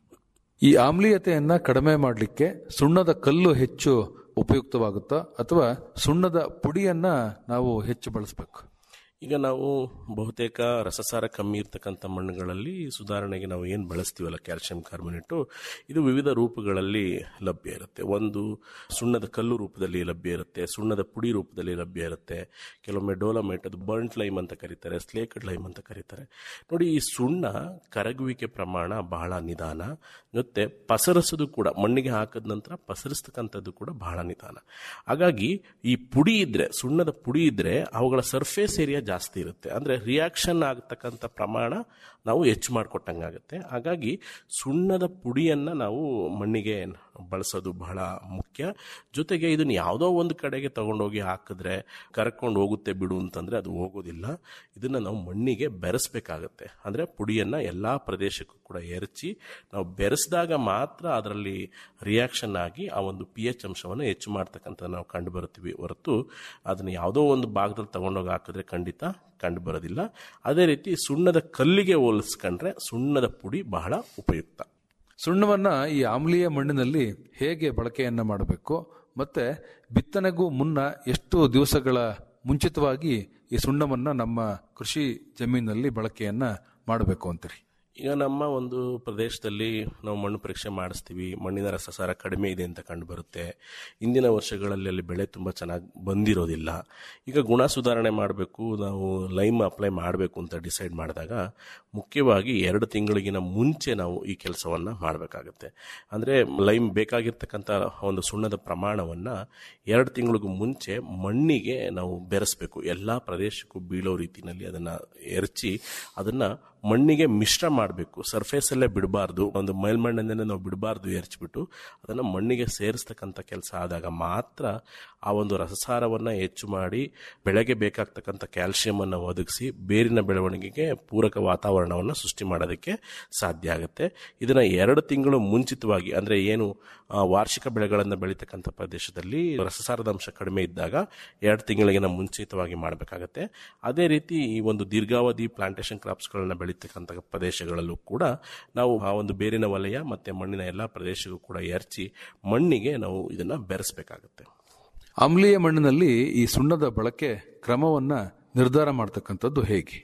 ಈ ಆಮ್ಲೀಯತೆಯನ್ನ ಕಡಿಮೆ ಮಾಡಲಿಕ್ಕೆ ಸುಣ್ಣದ ಕಲ್ಲು ಹೆಚ್ಚು ಉಪಯುಕ್ತವಾಗುತ್ತಾ ಅಥವಾ ಸುಣ್ಣದ ಪುಡಿಯನ್ನ ನಾವು ಹೆಚ್ಚು ಬಳಸಬೇಕು ಈಗ ನಾವು ಬಹುತೇಕ ರಸಸಾರ ಕಮ್ಮಿ ಇರ್ತಕ್ಕಂಥ ಮಣ್ಣುಗಳಲ್ಲಿ ಸುಧಾರಣೆಗೆ ನಾವು ಏನು ಬಳಸ್ತೀವಲ್ಲ ಕ್ಯಾಲ್ಸಿಯಂ ಕಾರ್ಬೋನೇಟು ಇದು ವಿವಿಧ ರೂಪಗಳಲ್ಲಿ ಲಭ್ಯ ಇರುತ್ತೆ ಒಂದು ಸುಣ್ಣದ ಕಲ್ಲು ರೂಪದಲ್ಲಿ ಲಭ್ಯ ಇರುತ್ತೆ ಸುಣ್ಣದ ಪುಡಿ ರೂಪದಲ್ಲಿ ಲಭ್ಯ ಇರುತ್ತೆ ಕೆಲವೊಮ್ಮೆ ಡೋಲಮೈಟ್ ಅದು ಬರ್ಂಟ್ ಲೈಮ್ ಅಂತ ಕರೀತಾರೆ ಸ್ಲೇಕಡ್ ಲೈಮ್ ಅಂತ ಕರೀತಾರೆ ನೋಡಿ ಈ ಸುಣ್ಣ ಕರಗುವಿಕೆ ಪ್ರಮಾಣ ಬಹಳ ನಿಧಾನ ಜೊತೆ ಪಸರಿಸೋದು ಕೂಡ ಮಣ್ಣಿಗೆ ಹಾಕಿದ ನಂತರ ಪಸರಿಸ್ತಕ್ಕಂಥದ್ದು ಕೂಡ ಬಹಳ ನಿಧಾನ ಹಾಗಾಗಿ ಈ ಪುಡಿ ಇದ್ರೆ ಸುಣ್ಣದ ಪುಡಿ ಇದ್ರೆ ಅವುಗಳ ಸರ್ಫೇಸ್ ಏರಿಯಾ ಜಾಸ್ತಿ ಇರುತ್ತೆ ಅಂದರೆ ರಿಯಾಕ್ಷನ್ ಆಗತಕ್ಕಂಥ ಪ್ರಮಾಣ ನಾವು ಹೆಚ್ಚು ಮಾಡಿಕೊಟ್ಟಂಗಾಗುತ್ತೆ ಹಾಗಾಗಿ ಸುಣ್ಣದ ಪುಡಿಯನ್ನು ನಾವು ಮಣ್ಣಿಗೆ ಬಳಸೋದು ಬಹಳ ಮುಖ್ಯ ಜೊತೆಗೆ ಇದನ್ನು ಯಾವುದೋ ಒಂದು ಕಡೆಗೆ ತಗೊಂಡೋಗಿ ಹಾಕಿದ್ರೆ ಕರ್ಕೊಂಡು ಹೋಗುತ್ತೆ ಬಿಡು ಅಂತಂದರೆ ಅದು ಹೋಗೋದಿಲ್ಲ ಇದನ್ನು ನಾವು ಮಣ್ಣಿಗೆ ಬೆರೆಸ್ಬೇಕಾಗತ್ತೆ ಅಂದರೆ ಪುಡಿಯನ್ನು ಎಲ್ಲ ಪ್ರದೇಶಕ್ಕೂ ಕೂಡ ಎರಚಿ ನಾವು ಬೆರೆಸಿದಾಗ ಮಾತ್ರ ಅದರಲ್ಲಿ ರಿಯಾಕ್ಷನ್ ಆಗಿ ಆ ಒಂದು ಪಿ ಎಚ್ ಅಂಶವನ್ನು ಹೆಚ್ಚು ಮಾಡ್ತಕ್ಕಂಥ ನಾವು ಕಂಡು ಬರ್ತೀವಿ ಹೊರತು ಅದನ್ನು ಯಾವುದೋ ಒಂದು ಭಾಗದಲ್ಲಿ ತಗೊಂಡೋಗಿ ಹಾಕಿದ್ರೆ ಖಂಡಿತ ಕಂಡು ಬರೋದಿಲ್ಲ ಅದೇ ರೀತಿ ಸುಣ್ಣದ ಕಲ್ಲಿಗೆ ಹೋಲಿಸ್ಕೊಂಡ್ರೆ ಸುಣ್ಣದ ಪುಡಿ ಬಹಳ ಉಪಯುಕ್ತ ಸುಣ್ಣವನ್ನ ಈ ಆಮ್ಲೀಯ ಮಣ್ಣಿನಲ್ಲಿ ಹೇಗೆ ಬಳಕೆಯನ್ನ ಮಾಡಬೇಕು ಮತ್ತೆ ಬಿತ್ತನೆಗೂ ಮುನ್ನ ಎಷ್ಟು ದಿವಸಗಳ ಮುಂಚಿತವಾಗಿ ಈ ಸುಣ್ಣವನ್ನ ನಮ್ಮ ಕೃಷಿ ಜಮೀನಲ್ಲಿ ಬಳಕೆಯನ್ನ ಮಾಡಬೇಕು ಅಂತೀರಿ ಈಗ ನಮ್ಮ ಒಂದು ಪ್ರದೇಶದಲ್ಲಿ ನಾವು ಮಣ್ಣು ಪರೀಕ್ಷೆ ಮಾಡಿಸ್ತೀವಿ ಮಣ್ಣಿನ ರಸಸಾರ ಕಡಿಮೆ ಇದೆ ಅಂತ ಕಂಡು ಬರುತ್ತೆ ಇಂದಿನ ವರ್ಷಗಳಲ್ಲಿ ಅಲ್ಲಿ ಬೆಳೆ ತುಂಬ ಚೆನ್ನಾಗಿ ಬಂದಿರೋದಿಲ್ಲ ಈಗ ಗುಣ ಸುಧಾರಣೆ ಮಾಡಬೇಕು ನಾವು ಲೈಮ್ ಅಪ್ಲೈ ಮಾಡಬೇಕು ಅಂತ ಡಿಸೈಡ್ ಮಾಡಿದಾಗ ಮುಖ್ಯವಾಗಿ ಎರಡು ತಿಂಗಳಿಗಿನ ಮುಂಚೆ ನಾವು ಈ ಕೆಲಸವನ್ನು ಮಾಡಬೇಕಾಗತ್ತೆ ಅಂದರೆ ಲೈಮ್ ಬೇಕಾಗಿರ್ತಕ್ಕಂಥ ಒಂದು ಸುಣ್ಣದ ಪ್ರಮಾಣವನ್ನು ಎರಡು ತಿಂಗಳಿಗೂ ಮುಂಚೆ ಮಣ್ಣಿಗೆ ನಾವು ಬೆರೆಸಬೇಕು ಎಲ್ಲ ಪ್ರದೇಶಕ್ಕೂ ಬೀಳೋ ರೀತಿಯಲ್ಲಿ ಅದನ್ನು ಎರಚಿ ಅದನ್ನು ಮಣ್ಣಿಗೆ ಮಿಶ್ರ ಮಾಡಬೇಕು ಸರ್ಫೇಸಲ್ಲೇ ಬಿಡಬಾರ್ದು ಒಂದು ಮೇಲ್ಮಣ್ಣನ್ನೇ ನಾವು ಬಿಡಬಾರ್ದು ಎರಚಿಬಿಟ್ಟು ಅದನ್ನು ಮಣ್ಣಿಗೆ ಸೇರಿಸ್ತಕ್ಕಂಥ ಕೆಲಸ ಆದಾಗ ಮಾತ್ರ ಆ ಒಂದು ರಸಸಾರವನ್ನು ಹೆಚ್ಚು ಮಾಡಿ ಬೆಳೆಗೆ ಬೇಕಾಗ್ತಕ್ಕಂಥ ಕ್ಯಾಲ್ಸಿಯಮನ್ನು ಒದಗಿಸಿ ಬೇರಿನ ಬೆಳವಣಿಗೆಗೆ ಪೂರಕ ವಾತಾವರಣವನ್ನು ಸೃಷ್ಟಿ ಮಾಡೋದಕ್ಕೆ ಸಾಧ್ಯ ಆಗುತ್ತೆ ಇದನ್ನು ಎರಡು ತಿಂಗಳು ಮುಂಚಿತವಾಗಿ ಅಂದರೆ ಏನು ಆ, ವಾರ್ಷಿಕ ಬೆಳೆಗಳನ್ನು ಬೆಳೀತಕ್ಕಂಥ ಪ್ರದೇಶದಲ್ಲಿ ರಸಸಾರದ ಅಂಶ ಕಡಿಮೆ ಇದ್ದಾಗ ಎರಡು ತಿಂಗಳಿಗಿನ ಮುಂಚಿತವಾಗಿ ಮಾಡಬೇಕಾಗತ್ತೆ ಅದೇ ರೀತಿ ಈ ಒಂದು ದೀರ್ಘಾವಧಿ ಪ್ಲಾಂಟೇಶನ್ ಕ್ರಾಪ್ಸ್ಗಳನ್ನು ಬೆಳೀತಕ್ಕಂಥ ಪ್ರದೇಶಗಳಲ್ಲೂ ಕೂಡ ನಾವು ಆ ಒಂದು ಬೇರಿನ ವಲಯ ಮತ್ತು ಮಣ್ಣಿನ ಎಲ್ಲ ಪ್ರದೇಶಕ್ಕೂ ಕೂಡ ಎರಚಿ ಮಣ್ಣಿಗೆ ನಾವು ಇದನ್ನು ಬೆರೆಸಬೇಕಾಗತ್ತೆ ಆಮ್ಲೀಯ ಮಣ್ಣಿನಲ್ಲಿ ಈ ಸುಣ್ಣದ ಬಳಕೆ ಕ್ರಮವನ್ನ ನಿರ್ಧಾರ ಮಾಡ್ತಕ್ಕಂಥದ್ದು ಹೇಗೆ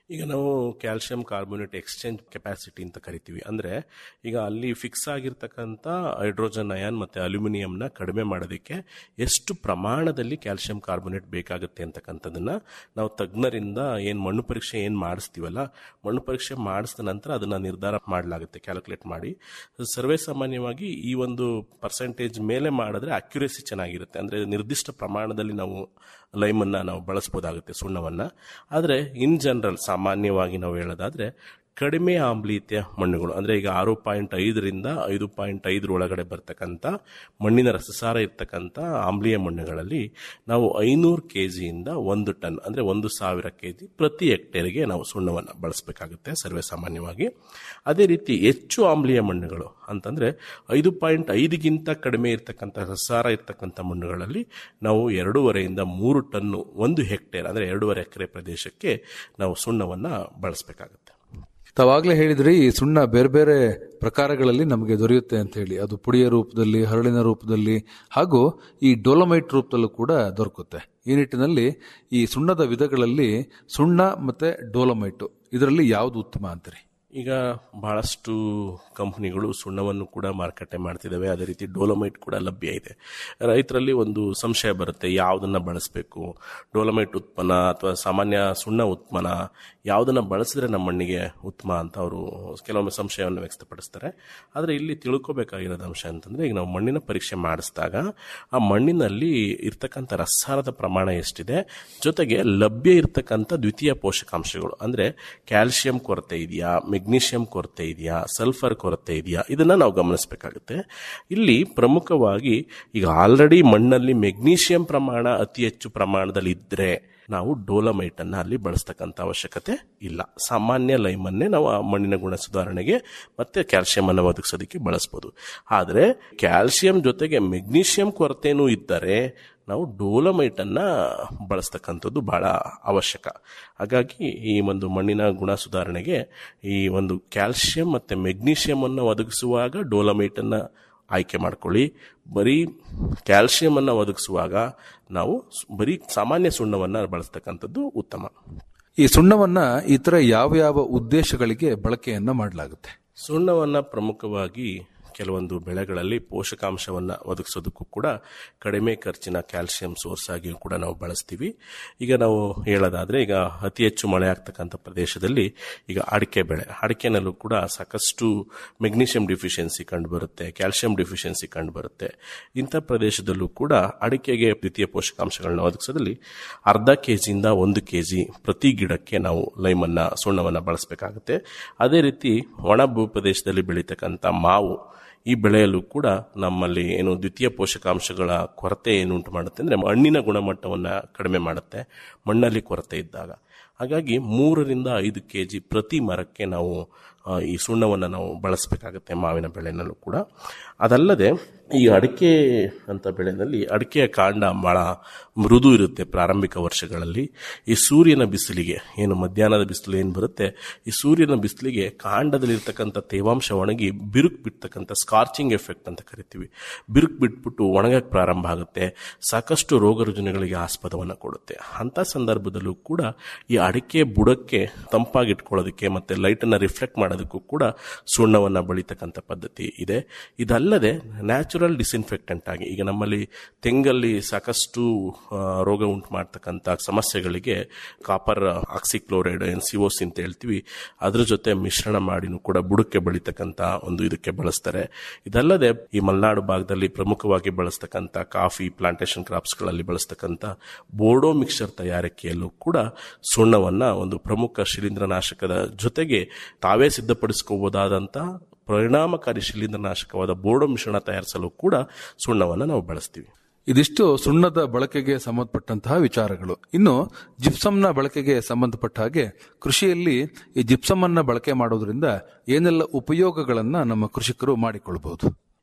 ಈಗ ನಾವು ಕ್ಯಾಲ್ಸಿಯಂ ಕಾರ್ಬೋನೇಟ್ ಎಕ್ಸ್ಚೇಂಜ್ ಕೆಪಾಸಿಟಿ ಅಂತ ಕರಿತೀವಿ ಅಂದ್ರೆ ಈಗ ಅಲ್ಲಿ ಫಿಕ್ಸ್ ಆಗಿರ್ತಕ್ಕಂಥ ಹೈಡ್ರೋಜನ್ ಅಯಾನ್ ಮತ್ತೆ ಅಲ್ಯೂಮಿನಿಯಂನ ಕಡಿಮೆ ಮಾಡೋದಕ್ಕೆ ಎಷ್ಟು ಪ್ರಮಾಣದಲ್ಲಿ ಕ್ಯಾಲ್ಸಿಯಂ ಕಾರ್ಬೋನೇಟ್ ಬೇಕಾಗುತ್ತೆ ಅಂತಕ್ಕಂಥದ್ದನ್ನ ನಾವು ತಜ್ಞರಿಂದ ಏನು ಮಣ್ಣು ಪರೀಕ್ಷೆ ಏನು ಮಾಡಿಸ್ತೀವಲ್ಲ ಮಣ್ಣು ಪರೀಕ್ಷೆ ಮಾಡಿಸಿದ ನಂತರ ಅದನ್ನ ನಿರ್ಧಾರ ಮಾಡಲಾಗುತ್ತೆ ಕ್ಯಾಲ್ಕುಲೇಟ್ ಮಾಡಿ ಸರ್ವೇ ಸಾಮಾನ್ಯವಾಗಿ ಈ ಒಂದು ಪರ್ಸೆಂಟೇಜ್ ಮೇಲೆ ಮಾಡಿದ್ರೆ ಅಕ್ಯುರೇಸಿ ಚೆನ್ನಾಗಿರುತ್ತೆ ಅಂದ್ರೆ ನಿರ್ದಿಷ್ಟ ಪ್ರಮಾಣದಲ್ಲಿ ನಾವು ಲೈಮನ್ನು ನಾವು ಬಳಸ್ಬೋದಾಗುತ್ತೆ ಸುಣ್ಣವನ್ನು ಆದರೆ ಇನ್ ಜನರಲ್ ಸಾಮಾನ್ಯವಾಗಿ ನಾವು ಹೇಳೋದಾದ್ರೆ ಕಡಿಮೆ ಆಮ್ಲೀಯತೆಯ ಮಣ್ಣುಗಳು ಅಂದರೆ ಈಗ ಆರು ಪಾಯಿಂಟ್ ಐದರಿಂದ ಐದು ಪಾಯಿಂಟ್ ಐದರ ಒಳಗಡೆ ಬರ್ತಕ್ಕಂಥ ಮಣ್ಣಿನ ರಸಸಾರ ಇರ್ತಕ್ಕಂಥ ಆಮ್ಲೀಯ ಮಣ್ಣುಗಳಲ್ಲಿ ನಾವು ಐನೂರು ಕೆ ಜಿಯಿಂದ ಒಂದು ಟನ್ ಅಂದರೆ ಒಂದು ಸಾವಿರ ಕೆ ಜಿ ಪ್ರತಿ ಹೆಕ್ಟೇರ್ಗೆ ನಾವು ಸುಣ್ಣವನ್ನು ಬಳಸಬೇಕಾಗುತ್ತೆ ಸರ್ವೇ ಸಾಮಾನ್ಯವಾಗಿ ಅದೇ ರೀತಿ ಹೆಚ್ಚು ಆಮ್ಲೀಯ ಮಣ್ಣುಗಳು ಅಂತಂದರೆ ಐದು ಪಾಯಿಂಟ್ ಐದಿಗಿಂತ ಕಡಿಮೆ ಇರ್ತಕ್ಕಂಥ ರಸಸಾರ ಇರ್ತಕ್ಕಂಥ ಮಣ್ಣುಗಳಲ್ಲಿ ನಾವು ಎರಡೂವರೆಯಿಂದ ಮೂರು ಟನ್ನು ಒಂದು ಹೆಕ್ಟೇರ್ ಅಂದರೆ ಎರಡೂವರೆ ಎಕರೆ ಪ್ರದೇಶಕ್ಕೆ ನಾವು ಸುಣ್ಣವನ್ನು ಬಳಸಬೇಕಾಗುತ್ತೆ ತಾವಾಗಲೇ ಹೇಳಿದ್ರಿ ಈ ಸುಣ್ಣ ಬೇರೆ ಬೇರೆ ಪ್ರಕಾರಗಳಲ್ಲಿ ನಮಗೆ ದೊರೆಯುತ್ತೆ ಅಂತ ಹೇಳಿ ಅದು ಪುಡಿಯ ರೂಪದಲ್ಲಿ ಹರಳಿನ ರೂಪದಲ್ಲಿ ಹಾಗೂ ಈ ಡೋಲಮೈಟ್ ರೂಪದಲ್ಲೂ ಕೂಡ ದೊರಕುತ್ತೆ ಈ ನಿಟ್ಟಿನಲ್ಲಿ ಈ ಸುಣ್ಣದ ವಿಧಗಳಲ್ಲಿ ಸುಣ್ಣ ಮತ್ತೆ ಡೋಲಮೈಟು ಇದರಲ್ಲಿ ಯಾವುದು ಉತ್ತಮ ಅಂತೀರಿ ಈಗ ಬಹಳಷ್ಟು ಕಂಪನಿಗಳು ಸುಣ್ಣವನ್ನು ಕೂಡ ಮಾರುಕಟ್ಟೆ ಮಾಡ್ತಿದ್ದಾವೆ ಅದೇ ರೀತಿ ಡೋಲಮೈಟ್ ಕೂಡ ಲಭ್ಯ ಇದೆ ರೈತರಲ್ಲಿ ಒಂದು ಸಂಶಯ ಬರುತ್ತೆ ಯಾವುದನ್ನ ಬಳಸಬೇಕು ಡೋಲಮೈಟ್ ಉತ್ಪನ್ನ ಅಥವಾ ಸಾಮಾನ್ಯ ಸುಣ್ಣ ಉತ್ಪನ್ನ ಯಾವುದನ್ನ ಬಳಸಿದ್ರೆ ನಮ್ಮ ಮಣ್ಣಿಗೆ ಉತ್ತಮ ಅಂತ ಅವರು ಕೆಲವೊಮ್ಮೆ ಸಂಶಯವನ್ನು ವ್ಯಕ್ತಪಡಿಸ್ತಾರೆ ಆದರೆ ಇಲ್ಲಿ ತಿಳ್ಕೊಬೇಕಾಗಿರೋದು ಅಂಶ ಅಂತಂದ್ರೆ ಈಗ ನಾವು ಮಣ್ಣಿನ ಪರೀಕ್ಷೆ ಮಾಡಿಸಿದಾಗ ಆ ಮಣ್ಣಿನಲ್ಲಿ ಇರ್ತಕ್ಕಂಥ ರಸಾರದ ಪ್ರಮಾಣ ಎಷ್ಟಿದೆ ಜೊತೆಗೆ ಲಭ್ಯ ಇರ್ತಕ್ಕಂಥ ದ್ವಿತೀಯ ಪೋಷಕಾಂಶಗಳು ಅಂದ್ರೆ ಕ್ಯಾಲ್ಸಿಯಂ ಕೊರತೆ ಇದೆಯಾ ಮೆಗ್ನೀಷಿಯಂ ಕೊರತೆ ಇದೆಯಾ ಸಲ್ಫರ್ ಕೊರತೆ ಇದೆಯಾ ಇದನ್ನ ನಾವು ಗಮನಿಸಬೇಕಾಗುತ್ತೆ ಇಲ್ಲಿ ಪ್ರಮುಖವಾಗಿ ಈಗ ಆಲ್ರೆಡಿ ಮಣ್ಣಲ್ಲಿ ಮೆಗ್ನೀಷಿಯಂ ಪ್ರಮಾಣ ಅತಿ ಹೆಚ್ಚು ಪ್ರಮಾಣದಲ್ಲಿ ಇದ್ರೆ ನಾವು ಡೋಲಮೈಟ್ ಅನ್ನ ಅಲ್ಲಿ ಬಳಸ್ತಕ್ಕಂಥ ಅವಶ್ಯಕತೆ ಇಲ್ಲ ಸಾಮಾನ್ಯ ಲೈಮನ್ನೇ ನಾವು ಆ ಮಣ್ಣಿನ ಗುಣ ಸುಧಾರಣೆಗೆ ಮತ್ತೆ ಕ್ಯಾಲ್ಸಿಯಂ ಅನ್ನು ಒದಗಿಸೋದಕ್ಕೆ ಬಳಸಬಹುದು ಆದರೆ ಕ್ಯಾಲ್ಸಿಯಂ ಜೊತೆಗೆ ಮೆಗ್ನೀಷಿಯಂ ಕೊರತೆನೂ ಇದ್ದರೆ ನಾವು ಡೋಲಮೈಟ್ ಅನ್ನ ಬಳಸ್ತಕ್ಕಂಥದ್ದು ಬಹಳ ಅವಶ್ಯಕ ಹಾಗಾಗಿ ಈ ಒಂದು ಮಣ್ಣಿನ ಗುಣ ಸುಧಾರಣೆಗೆ ಈ ಒಂದು ಕ್ಯಾಲ್ಸಿಯಂ ಮತ್ತೆ ಮೆಗ್ನೀಷಿಯಂ ಅನ್ನು ಒದಗಿಸುವಾಗ ಡೋಲಮೈಟ್ ಅನ್ನ ಆಯ್ಕೆ ಮಾಡ್ಕೊಳ್ಳಿ ಬರೀ ಕ್ಯಾಲ್ಸಿಯಂ ಅನ್ನ ಒದಗಿಸುವಾಗ ನಾವು ಬರೀ ಸಾಮಾನ್ಯ ಸುಣ್ಣವನ್ನ ಬಳಸ್ತಕ್ಕಂಥದ್ದು ಉತ್ತಮ ಈ ಸುಣ್ಣವನ್ನ ಇತರ ಯಾವ ಯಾವ ಉದ್ದೇಶಗಳಿಗೆ ಬಳಕೆಯನ್ನ ಮಾಡಲಾಗುತ್ತೆ ಸುಣ್ಣವನ್ನ ಪ್ರಮುಖವಾಗಿ ಕೆಲವೊಂದು ಬೆಳೆಗಳಲ್ಲಿ ಪೋಷಕಾಂಶವನ್ನ ಒದಗಿಸೋದಕ್ಕೂ ಕೂಡ ಕಡಿಮೆ ಖರ್ಚಿನ ಕ್ಯಾಲ್ಸಿಯಂ ಸೋರ್ಸ್ ಆಗಿಯೂ ಕೂಡ ನಾವು ಬಳಸ್ತೀವಿ ಈಗ ನಾವು ಹೇಳೋದಾದ್ರೆ ಈಗ ಅತಿ ಹೆಚ್ಚು ಮಳೆ ಆಗ್ತಕ್ಕಂಥ ಪ್ರದೇಶದಲ್ಲಿ ಈಗ ಅಡಿಕೆ ಬೆಳೆ ಅಡಿಕೆನಲ್ಲೂ ಕೂಡ ಸಾಕಷ್ಟು ಮೆಗ್ನೀಷಿಯಂ ಡಿಫಿಷಿಯನ್ಸಿ ಕಂಡುಬರುತ್ತೆ ಕ್ಯಾಲ್ಸಿಯಂ ಡಿಫಿಷಿಯನ್ಸಿ ಕಂಡುಬರುತ್ತೆ ಇಂಥ ಪ್ರದೇಶದಲ್ಲೂ ಕೂಡ ಅಡಿಕೆಗೆ ದ್ವಿತೀಯ ಪೋಷಕಾಂಶಗಳನ್ನ ಒದಗಿಸೋದ್ರಲ್ಲಿ ಅರ್ಧ ಕೆ ಜಿಯಿಂದ ಒಂದು ಕೆ ಜಿ ಪ್ರತಿ ಗಿಡಕ್ಕೆ ನಾವು ಲೈಮನ್ನ ಸುಣ್ಣವನ್ನು ಬಳಸಬೇಕಾಗುತ್ತೆ ಅದೇ ರೀತಿ ಒಣ ಭೂಪ್ರದೇಶದಲ್ಲಿ ಬೆಳೀತಕ್ಕಂಥ ಮಾವು ಈ ಬೆಳೆಯಲು ಕೂಡ ನಮ್ಮಲ್ಲಿ ಏನು ದ್ವಿತೀಯ ಪೋಷಕಾಂಶಗಳ ಕೊರತೆ ಏನು ಉಂಟು ಮಾಡುತ್ತೆ ಅಂದರೆ ಮಣ್ಣಿನ ಗುಣಮಟ್ಟವನ್ನು ಕಡಿಮೆ ಮಾಡುತ್ತೆ ಮಣ್ಣಲ್ಲಿ ಕೊರತೆ ಇದ್ದಾಗ ಹಾಗಾಗಿ ಮೂರರಿಂದ ಐದು ಕೆ ಜಿ ಪ್ರತಿ ಮರಕ್ಕೆ ನಾವು ಆ, ಈ ಸುಣ್ಣವನ್ನು ನಾವು ಬಳಸಬೇಕಾಗುತ್ತೆ ಮಾವಿನ ಬೆಳೆನಲ್ಲೂ ಕೂಡ ಅದಲ್ಲದೆ ಈ ಅಡಿಕೆ ಅಂತ ಬೆಳೆನಲ್ಲಿ ಅಡಿಕೆಯ ಕಾಂಡ ಬಹಳ ಮೃದು ಇರುತ್ತೆ ಪ್ರಾರಂಭಿಕ ವರ್ಷಗಳಲ್ಲಿ ಈ ಸೂರ್ಯನ ಬಿಸಿಲಿಗೆ ಏನು ಮಧ್ಯಾಹ್ನದ ಬಿಸಿಲು ಏನು ಬರುತ್ತೆ ಈ ಸೂರ್ಯನ ಬಿಸಿಲಿಗೆ ಕಾಂಡದಲ್ಲಿರ್ತಕ್ಕಂಥ ತೇವಾಂಶ ಒಣಗಿ ಬಿರುಕು ಬಿಡ್ತಕ್ಕಂಥ ಸ್ಕಾರ್ಚಿಂಗ್ ಎಫೆಕ್ಟ್ ಅಂತ ಕರಿತೀವಿ ಬಿರುಕು ಬಿಟ್ಬಿಟ್ಟು ಒಣಗಕ್ಕೆ ಪ್ರಾರಂಭ ಆಗುತ್ತೆ ಸಾಕಷ್ಟು ರೋಗ ರುಜಿನಗಳಿಗೆ ಆಸ್ಪದವನ್ನು ಕೊಡುತ್ತೆ ಅಂಥ ಸಂದರ್ಭದಲ್ಲೂ ಕೂಡ ಈ ಅಡಿಕೆ ಬುಡಕ್ಕೆ ತಂಪಾಗಿಟ್ಕೊಳ್ಳೋದಕ್ಕೆ ಮತ್ತೆ ಲೈಟನ್ನು ರಿಫ್ಲೆಕ್ಟ್ ಮಾಡೋದಕ್ಕೂ ಕೂಡ ಸುಣ್ಣವನ್ನು ಬಳಿತಕ್ಕಂಥ ಪದ್ಧತಿ ಇದೆ ಇದಲ್ಲದೆ ನ್ಯಾಚುರಲ್ ಡಿಸ್ಇನ್ಫೆಕ್ಟೆಂಟ್ ಆಗಿ ಈಗ ನಮ್ಮಲ್ಲಿ ತೆಂಗಲ್ಲಿ ಸಾಕಷ್ಟು ಆ, ರೋಗ ಉಂಟು ಮಾಡ್ತಕ್ಕಂಥ ಸಮಸ್ಯೆಗಳಿಗೆ ಕಾಪರ್ ಆಕ್ಸಿಕ್ಲೋರೈಡ್ ಎನ್ ಸಿಒಸಿ ಅಂತ ಹೇಳ್ತೀವಿ ಅದ್ರ ಜೊತೆ ಮಿಶ್ರಣ ಮಾಡಿನೂ ಕೂಡ ಬುಡಕ್ಕೆ ಬಳಿತಕ್ಕಂಥ ಒಂದು ಇದಕ್ಕೆ ಬಳಸ್ತಾರೆ ಇದಲ್ಲದೆ ಈ ಮಲೆನಾಡು ಭಾಗದಲ್ಲಿ ಪ್ರಮುಖವಾಗಿ ಬಳಸ್ತಕ್ಕಂಥ ಕಾಫಿ ಪ್ಲಾಂಟೇಶನ್ ಕ್ರಾಪ್ಸ್ಗಳಲ್ಲಿ ಬಳಸ್ತಕ್ಕಂಥ ಬೋರ್ಡೋ ಮಿಕ್ಸರ್ ತಯಾರಿಕೆಯಲ್ಲೂ ಕೂಡ ಸುಣ್ಣವನ್ನ ಒಂದು ಪ್ರಮುಖ ಶಿಲೀಂಧ್ರನಾಶಕದ ಜೊತೆಗೆ ತಾವೇ ಸಿದ್ಧಪಡಿಸ್ಕೋಬಹುದಾದಂಥ ಪರಿಣಾಮಕಾರಿ ಶಿಲೀಂಧ್ರನಾಶಕವಾದ ಬೋರ್ಡೋ ಮಿಶ್ರಣ ತಯಾರಿಸಲು ಕೂಡ ಸುಣ್ಣವನ್ನು ನಾವು ಬಳಸ್ತೀವಿ ಇದಿಷ್ಟು ಸುಣ್ಣದ ಬಳಕೆಗೆ ಸಂಬಂಧಪಟ್ಟಂತಹ ವಿಚಾರಗಳು ಇನ್ನು ಜಿಪ್ಸಮ್ನ ಬಳಕೆಗೆ ಸಂಬಂಧಪಟ್ಟ ಹಾಗೆ ಕೃಷಿಯಲ್ಲಿ ಈ ಜಿಪ್ಸಮ್ ಅನ್ನ ಬಳಕೆ ಮಾಡೋದ್ರಿಂದ ಏನೆಲ್ಲ ಉಪಯೋಗಗಳನ್ನ ನಮ್ಮ ಕೃಷಿಕರು ಮಾಡಿಕೊಳ್ಬಹುದು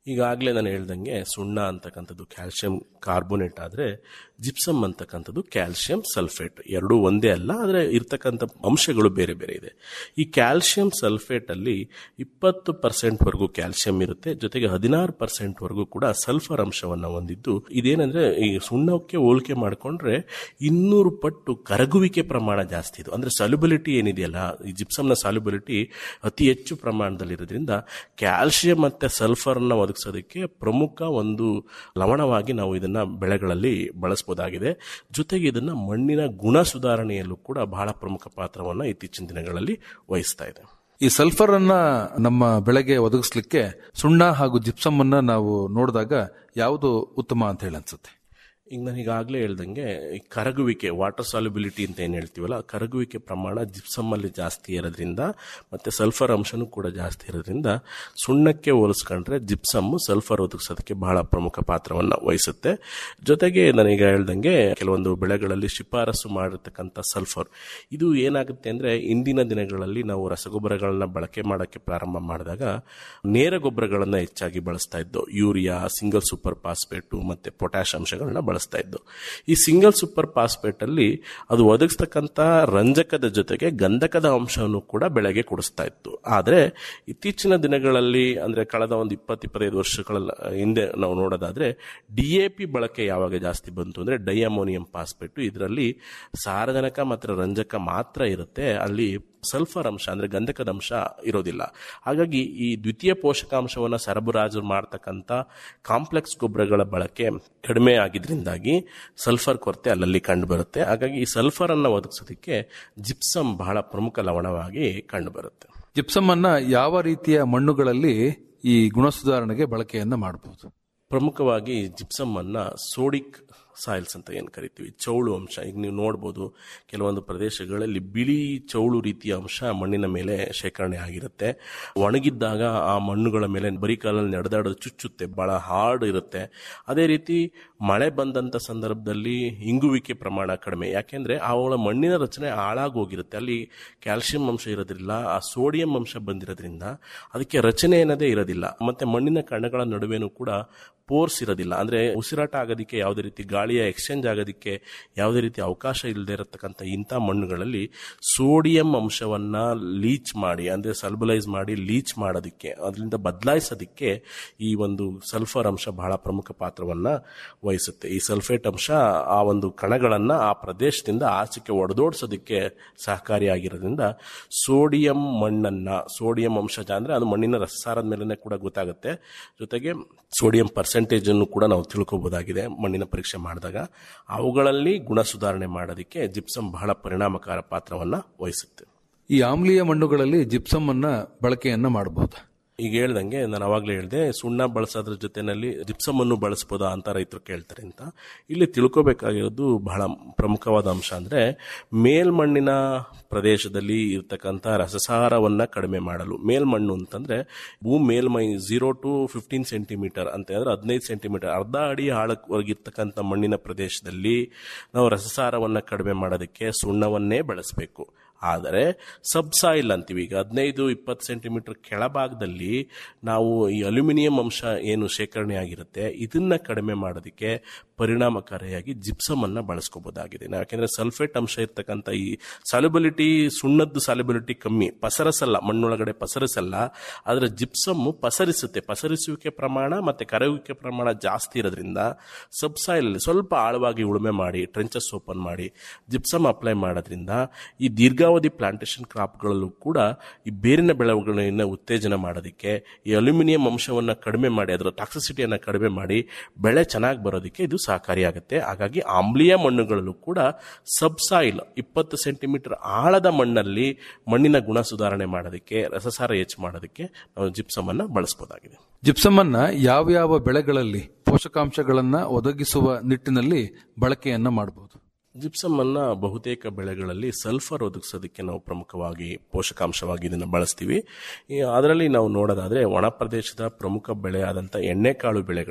ಈಗಾಗಲೇ ನಾನು ಹೇಳ್ದಂಗೆ ಸುಣ್ಣ ಅಂತಕ್ಕಂಥದ್ದು ಕ್ಯಾಲ್ಸಿಯಂ ಕಾರ್ಬೋನೇಟ್ ಆದರೆ ಜಿಪ್ಸಮ್ ಅಂತಕ್ಕಂಥದ್ದು ಕ್ಯಾಲ್ಸಿಯಂ ಸಲ್ಫೇಟ್ ಎರಡೂ ಒಂದೇ ಅಲ್ಲ ಆದರೆ ಇರ್ತಕ್ಕಂಥ ಅಂಶಗಳು ಬೇರೆ ಬೇರೆ ಇದೆ ಈ ಕ್ಯಾಲ್ಸಿಯಂ ಸಲ್ಫೇಟ್ ಅಲ್ಲಿ ಇಪ್ಪತ್ತು ಪರ್ಸೆಂಟ್ವರೆಗೂ ಕ್ಯಾಲ್ಸಿಯಂ ಇರುತ್ತೆ ಜೊತೆಗೆ ಹದಿನಾರು ಪರ್ಸೆಂಟ್ವರೆಗೂ ಕೂಡ ಸಲ್ಫರ್ ಅಂಶವನ್ನು ಹೊಂದಿದ್ದು ಇದೇನಂದ್ರೆ ಈ ಸುಣ್ಣಕ್ಕೆ ಹೋಲಿಕೆ ಮಾಡಿಕೊಂಡ್ರೆ ಇನ್ನೂರು ಪಟ್ಟು ಕರಗುವಿಕೆ ಪ್ರಮಾಣ ಜಾಸ್ತಿ ಇದು ಅಂದ್ರೆ ಸಲ್ಯುಬಿಲಿಟಿ ಏನಿದೆಯಲ್ಲ ಈ ಜಿಪ್ಸಮ್ನ ಸಾಲ್ಯುಬಿಲಿಟಿ ಅತಿ ಹೆಚ್ಚು ಪ್ರಮಾಣದಲ್ಲಿರೋದ್ರಿಂದ ಕ್ಯಾಲ್ಸಿಯಂ ಮತ್ತೆ ಸಲ್ಫರ್ನ ಒದಗಿಸೋದಕ್ಕೆ ಪ್ರಮುಖ ಒಂದು ಲವಣವಾಗಿ ನಾವು ಇದನ್ನ ಬೆಳೆಗಳಲ್ಲಿ ಬಳಸಬಹುದಾಗಿದೆ ಜೊತೆಗೆ ಇದನ್ನ ಮಣ್ಣಿನ ಗುಣ ಸುಧಾರಣೆಯಲ್ಲೂ ಕೂಡ ಬಹಳ ಪ್ರಮುಖ ಪಾತ್ರವನ್ನ ಇತ್ತೀಚಿನ ದಿನಗಳಲ್ಲಿ ವಹಿಸ್ತಾ ಇದೆ ಈ ಸಲ್ಫರ್ ಅನ್ನ ನಮ್ಮ ಬೆಳೆಗೆ ಒದಗಿಸ್ಲಿಕ್ಕೆ ಸುಣ್ಣ ಹಾಗೂ ಜಿಪ್ಸಮ್ ಅನ್ನ ನಾವು ನೋಡಿದಾಗ ಯಾವುದು ಉತ್ತಮ ಅಂತ ಹೇಳಿ ಅನ್ಸುತ್ತೆ ಈಗ ನಾನು ಈಗಾಗಲೇ ಹೇಳ್ದಂಗೆ ಈ ಕರಗುವಿಕೆ ವಾಟರ್ ಸಾಲ್ಯುಬಿಲಿಟಿ ಅಂತ ಏನು ಹೇಳ್ತೀವಲ್ಲ ಆ ಕರಗುವಿಕೆ ಪ್ರಮಾಣ ಜಿಪ್ಸಮ್ ಅಲ್ಲಿ ಜಾಸ್ತಿ ಇರೋದ್ರಿಂದ ಮತ್ತೆ ಸಲ್ಫರ್ ಅಂಶನೂ ಕೂಡ ಜಾಸ್ತಿ ಇರೋದ್ರಿಂದ ಸುಣ್ಣಕ್ಕೆ ಹೋಲಿಸ್ಕೊಂಡ್ರೆ ಜಿಪ್ಸಮ್ ಸಲ್ಫರ್ ಒದಗಿಸೋದಕ್ಕೆ ಬಹಳ ಪ್ರಮುಖ ಪಾತ್ರವನ್ನು ವಹಿಸುತ್ತೆ ಜೊತೆಗೆ ನಾನೀಗ ಹೇಳ್ದಂಗೆ ಕೆಲವೊಂದು ಬೆಳೆಗಳಲ್ಲಿ ಶಿಫಾರಸು ಮಾಡಿರ್ತಕ್ಕಂಥ ಸಲ್ಫರ್ ಇದು ಏನಾಗುತ್ತೆ ಅಂದ್ರೆ ಇಂದಿನ ದಿನಗಳಲ್ಲಿ ನಾವು ರಸಗೊಬ್ಬರಗಳನ್ನ ಬಳಕೆ ಮಾಡೋಕ್ಕೆ ಪ್ರಾರಂಭ ಮಾಡಿದಾಗ ನೇರ ಗೊಬ್ಬರಗಳನ್ನ ಹೆಚ್ಚಾಗಿ ಬಳಸ್ತಾ ಇದ್ದು ಯೂರಿಯಾ ಸಿಂಗಲ್ ಸೂಪರ್ ಫಾಸ್ಫೇಟು ಮತ್ತೆ ಪೊಟ್ಯಾಶ್ ಅಂಶಗಳನ್ನ ಬಳಸ್ತಾ ಇದ್ದು ಈ ಸಿಂಗಲ್ ಸೂಪರ್ ಫಾಸ್ಫೇಟ್ ಅಲ್ಲಿ ಅದು ಒದಗಿಸ್ತಕ್ಕಂಥ ರಂಜಕದ ಜೊತೆಗೆ ಗಂಧಕದ ಅಂಶವನ್ನು ಕೂಡ ಬೆಳೆಗೆ ಕೊಡಿಸ್ತಾ ಇತ್ತು ಆದ್ರೆ ಇತ್ತೀಚಿನ ದಿನಗಳಲ್ಲಿ ಅಂದ್ರೆ ಕಳೆದ ಒಂದು ಇಪ್ಪತ್ತು ಇಪ್ಪತ್ತೈದು ವರ್ಷಗಳ ಹಿಂದೆ ನಾವು ನೋಡೋದಾದ್ರೆ ಡಿ ಎ ಪಿ ಬಳಕೆ ಯಾವಾಗ ಜಾಸ್ತಿ ಬಂತು ಅಂದ್ರೆ ಡೈಅಮೋನಿಯಂ ಫಾಸ್ಫೇಟ್ ಇದರಲ್ಲಿ ಸಾರಜನಕ ಮತ್ತು ರಂಜಕ ಮಾತ್ರ ಇರುತ್ತೆ ಅಲ್ಲಿ ಸಲ್ಫರ್ ಅಂಶ ಅಂದ್ರೆ ಗಂಧಕದ ಅಂಶ ಇರೋದಿಲ್ಲ ಹಾಗಾಗಿ ಈ ದ್ವಿತೀಯ ಪೋಷಕಾಂಶವನ್ನು ಸರಬರಾಜು ಮಾಡ್ತಕ್ಕಂಥ ಕಾಂಪ್ಲೆಕ್ಸ್ ಗೊಬ್ಬರಗಳ ಬಳಕೆ ಕಡಿಮೆ ಆಗಿದ್ರಿಂದಾಗಿ ಸಲ್ಫರ್ ಕೊರತೆ ಅಲ್ಲಲ್ಲಿ ಕಂಡು ಬರುತ್ತೆ ಹಾಗಾಗಿ ಈ ಸಲ್ಫರ್ ಅನ್ನ ಒದಗಿಸೋದಕ್ಕೆ ಜಿಪ್ಸಮ್ ಬಹಳ ಪ್ರಮುಖ ಲವಣವಾಗಿ ಕಂಡು ಬರುತ್ತೆ ಜಿಪ್ಸಮ್ ಅನ್ನ ಯಾವ ರೀತಿಯ ಮಣ್ಣುಗಳಲ್ಲಿ ಈ ಗುಣ ಸುಧಾರಣೆಗೆ ಬಳಕೆಯನ್ನ ಮಾಡಬಹುದು ಪ್ರಮುಖವಾಗಿ ಜಿಪ್ಸಮ್ ಅನ್ನ ಸೋಡಿಕ್ ಸಾಯಿಲ್ಸ್ ಅಂತ ಏನು ಕರಿತೀವಿ ಚೌಳು ಅಂಶ ಈಗ ನೀವು ನೋಡ್ಬೋದು ಕೆಲವೊಂದು ಪ್ರದೇಶಗಳಲ್ಲಿ ಬಿಳಿ ಚೌಳು ರೀತಿಯ ಅಂಶ ಮಣ್ಣಿನ ಮೇಲೆ ಶೇಖರಣೆ ಆಗಿರುತ್ತೆ ಒಣಗಿದ್ದಾಗ ಆ ಮಣ್ಣುಗಳ ಮೇಲೆ ಬರೀ ಕಾಲಲ್ಲಿ ನಡೆದಾಡೋದು ಚುಚ್ಚುತ್ತೆ ಬಹಳ ಹಾರ್ಡ್ ಇರುತ್ತೆ ಅದೇ ರೀತಿ ಮಳೆ ಬಂದಂತ ಸಂದರ್ಭದಲ್ಲಿ ಇಂಗುವಿಕೆ ಪ್ರಮಾಣ ಕಡಿಮೆ ಯಾಕೆಂದ್ರೆ ಅವುಗಳ ಮಣ್ಣಿನ ರಚನೆ ಹಾಳಾಗೋಗಿರುತ್ತೆ ಅಲ್ಲಿ ಕ್ಯಾಲ್ಸಿಯಂ ಅಂಶ ಇರೋದ್ರಿಂದ ಆ ಸೋಡಿಯಂ ಅಂಶ ಬಂದಿರೋದ್ರಿಂದ ಅದಕ್ಕೆ ರಚನೆ ಅನ್ನೋದೇ ಇರೋದಿಲ್ಲ ಮತ್ತೆ ಮಣ್ಣಿನ ಕಣಗಳ ನಡುವೆನೂ ಕೂಡ ಪೋರ್ಸ್ ಇರೋದಿಲ್ಲ ಅಂದ್ರೆ ಉಸಿರಾಟ ಆಗೋದಕ್ಕೆ ಯಾವುದೇ ರೀತಿ ಗಾಳಿಯ ಎಕ್ಸ್ಚೇಂಜ್ ಆಗೋದಕ್ಕೆ ಯಾವುದೇ ರೀತಿ ಅವಕಾಶ ಇಲ್ಲದೆ ಇರತಕ್ಕಂಥ ಇಂಥ ಮಣ್ಣುಗಳಲ್ಲಿ ಸೋಡಿಯಂ ಅಂಶವನ್ನ ಲೀಚ್ ಮಾಡಿ ಅಂದ್ರೆ ಸಲ್ಬಲೈಸ್ ಮಾಡಿ ಲೀಚ್ ಮಾಡೋದಕ್ಕೆ ಅದರಿಂದ ಬದಲಾಯಿಸೋದಕ್ಕೆ ಈ ಒಂದು ಸಲ್ಫರ್ ಅಂಶ ಬಹಳ ಪ್ರಮುಖ ಪಾತ್ರವನ್ನ ವಹಿಸುತ್ತೆ ಈ ಸಲ್ಫೇಟ್ ಅಂಶ ಆ ಒಂದು ಕಣಗಳನ್ನ ಆ ಪ್ರದೇಶದಿಂದ ಆಚೆಗೆ ಒಡೆದೋಡಿಸೋದಕ್ಕೆ ಸಹಕಾರಿಯಾಗಿರೋದ್ರಿಂದ ಸೋಡಿಯಂ ಮಣ್ಣನ್ನ ಸೋಡಿಯಂ ಅಂಶ ಅಂದ್ರೆ ಅದು ಮಣ್ಣಿನ ರಸಸಾರದ ಮೇಲೆನೆ ಕೂಡ ಗೊತ್ತಾಗುತ್ತೆ ಜೊತೆಗೆ ಸೋಡಿಯಂ ಪರ್ಸೆಂಟೇಜ್ ಅನ್ನು ಕೂಡ ನಾವು ತಿಳ್ಕೊಬಹುದಾಗಿದೆ ಮಣ್ಣಿನ ಪರೀಕ್ಷೆ ಮಾಡಿದಾಗ ಅವುಗಳಲ್ಲಿ ಗುಣ ಸುಧಾರಣೆ ಮಾಡೋದಕ್ಕೆ ಜಿಪ್ಸಮ್ ಬಹಳ ಪರಿಣಾಮಕಾರ ಪಾತ್ರವನ್ನ ವಹಿಸುತ್ತೆ ಈ ಆಮ್ಲೀಯ ಮಣ್ಣುಗಳಲ್ಲಿ ಜಿಪ್ಸಮ್ ಅನ್ನ ಬಳಕೆಯನ್ನ ಮಾಡಬಹುದು ಈಗ ಹೇಳ್ದಂಗೆ ನಾನು ಅವಾಗಲೇ ಹೇಳಿದೆ ಸುಣ್ಣ ಬಳಸೋದ್ರ ಜೊತೆನಲ್ಲಿ ಜಿಪ್ಸಮ್ ಅನ್ನು ಬಳಸ್ಬೋದಾ ಅಂತ ರೈತರು ಕೇಳ್ತಾರೆ ಅಂತ ಇಲ್ಲಿ ತಿಳ್ಕೊಬೇಕಾಗಿರೋದು ಬಹಳ ಪ್ರಮುಖವಾದ ಅಂಶ ಅಂದ್ರೆ ಮೇಲ್ಮಣ್ಣಿನ ಪ್ರದೇಶದಲ್ಲಿ ಇರ್ತಕ್ಕಂಥ ರಸಸಾರವನ್ನ ಕಡಿಮೆ ಮಾಡಲು ಮೇಲ್ಮಣ್ಣು ಅಂತಂದ್ರೆ ಭೂಮಿ ಮೇಲ್ಮೈ ಝೀರೋ ಟು ಫಿಫ್ಟೀನ್ ಸೆಂಟಿಮೀಟರ್ ಅಂತ ಅಂದ್ರೆ ಹದಿನೈದು ಸೆಂಟಿಮೀಟರ್ ಅರ್ಧ ಅಡಿ ಆಳಕ್ವರೆಗಿರ್ತಕ್ಕಂಥ ಮಣ್ಣಿನ ಪ್ರದೇಶದಲ್ಲಿ ನಾವು ರಸಸಾರವನ್ನ ಕಡಿಮೆ ಮಾಡೋದಕ್ಕೆ ಸುಣ್ಣವನ್ನೇ ಬಳಸಬೇಕು ಆದರೆ ಸಬ್ಸಾಯಿಲ್ ಅಂತೀವಿ ಈಗ ಹದಿನೈದು ಇಪ್ಪತ್ತು ಸೆಂಟಿಮೀಟರ್ ಕೆಳಭಾಗದಲ್ಲಿ ನಾವು ಈ ಅಲ್ಯೂಮಿನಿಯಂ ಅಂಶ ಏನು ಶೇಖರಣೆ ಆಗಿರುತ್ತೆ ಇದನ್ನ ಕಡಿಮೆ ಮಾಡೋದಕ್ಕೆ ಪರಿಣಾಮಕಾರಿಯಾಗಿ ಜಿಪ್ಸಮ್ ಅನ್ನ ಬಳಸ್ಕೋಬಹುದಾಗಿದೆ ಯಾಕೆಂದ್ರೆ ಸಲ್ಫೇಟ್ ಅಂಶ ಇರ್ತಕ್ಕಂಥ ಈ ಸಾಲ್ಯುಬಿಲಿಟಿ ಸುಣ್ಣದ್ದು ಸಾಲ್ಯುಬಿಲಿಟಿ ಕಮ್ಮಿ ಪಸರಿಸಲ್ಲ ಮಣ್ಣೊಳಗಡೆ ಪಸರಿಸಲ್ಲ ಆದ್ರೆ ಜಿಪ್ಸಮ್ ಪಸರಿಸುತ್ತೆ ಪಸರಿಸುವಿಕೆ ಪ್ರಮಾಣ ಮತ್ತೆ ಕರಗುವಿಕೆ ಪ್ರಮಾಣ ಜಾಸ್ತಿ ಇರೋದ್ರಿಂದ ಸಬ್ಸಾಯಿಲ್ ಸ್ವಲ್ಪ ಆಳವಾಗಿ ಉಳುಮೆ ಮಾಡಿ ಟ್ರೆಂಚಸ್ ಓಪನ್ ಮಾಡಿ ಜಿಪ್ಸಮ್ ಅಪ್ಲೈ ಮಾಡೋದ್ರಿಂದ ಈ ದೀರ್ಘಾವಧಿ ಪ್ಲಾಂಟೇಶನ್ ಕ್ರಾಪ್ಗಳಲ್ಲೂ ಕೂಡ ಈ ಬೇರಿನ ಬೆಳವಣಿಗೆಯನ್ನು ಉತ್ತೇಜನ ಮಾಡೋದಕ್ಕೆ ಈ ಅಲ್ಯೂಮಿನಿಯಂ ಅಂಶವನ್ನು ಕಡಿಮೆ ಮಾಡಿ ಅದರ ಟಾಕ್ಸಿಸಿಟಿಯನ್ನು ಕಡಿಮೆ ಮಾಡಿ ಬೆಳೆ ಚೆನ್ನಾಗಿ ಬರೋದಕ್ಕೆ ಇದು ಸಹಕಾರಿಯಾಗುತ್ತೆ ಹಾಗಾಗಿ ಆಮ್ಲೀಯ ಮಣ್ಣುಗಳಲ್ಲೂ ಕೂಡ ಸಬ್ಸಾಯಿಲ್ ಇಪ್ಪತ್ತು ಸೆಂಟಿಮೀಟರ್ ಆಳದ ಮಣ್ಣಲ್ಲಿ ಮಣ್ಣಿನ ಗುಣ ಸುಧಾರಣೆ ಮಾಡೋದಕ್ಕೆ ರಸಸಾರ ಹೆಚ್ಚು ಮಾಡೋದಕ್ಕೆ ನಾವು ಜಿಪ್ಸಮ್ ಅನ್ನ ಬಳಸಬಹುದಾಗಿದೆ ಜಿಪ್ಸಮ್ ಅನ್ನ ಯಾವ್ಯಾವ ಬೆಳೆಗಳಲ್ಲಿ ಪೋಷಕಾಂಶಗಳನ್ನ ಒದಗಿಸುವ ನಿಟ್ಟಿನಲ್ಲಿ ಬಳಕೆಯನ್ನ ಮಾಡಬಹುದು ಜಿಪ್ಸಮ್ ಅನ್ನ ಬಹುತೇಕ ಬೆಳೆಗಳಲ್ಲಿ ಸಲ್ಫರ್ ಒದಗಿಸೋದಕ್ಕೆ ನಾವು ಪ್ರಮುಖವಾಗಿ ಪೋಷಕಾಂಶವಾಗಿ ಇದನ್ನು ಬಳಸ್ತೀವಿ ಈ ಅದರಲ್ಲಿ ನಾವು ನೋಡೋದಾದ್ರೆ ಒಣ ಪ್ರದೇಶದ ಪ್ರಮುಖ ಬೆಳೆಯಾದಂಥ ಎಣ್ಣೆಕಾಳು ಬೆಳೆಗಳಲ್ಲಿ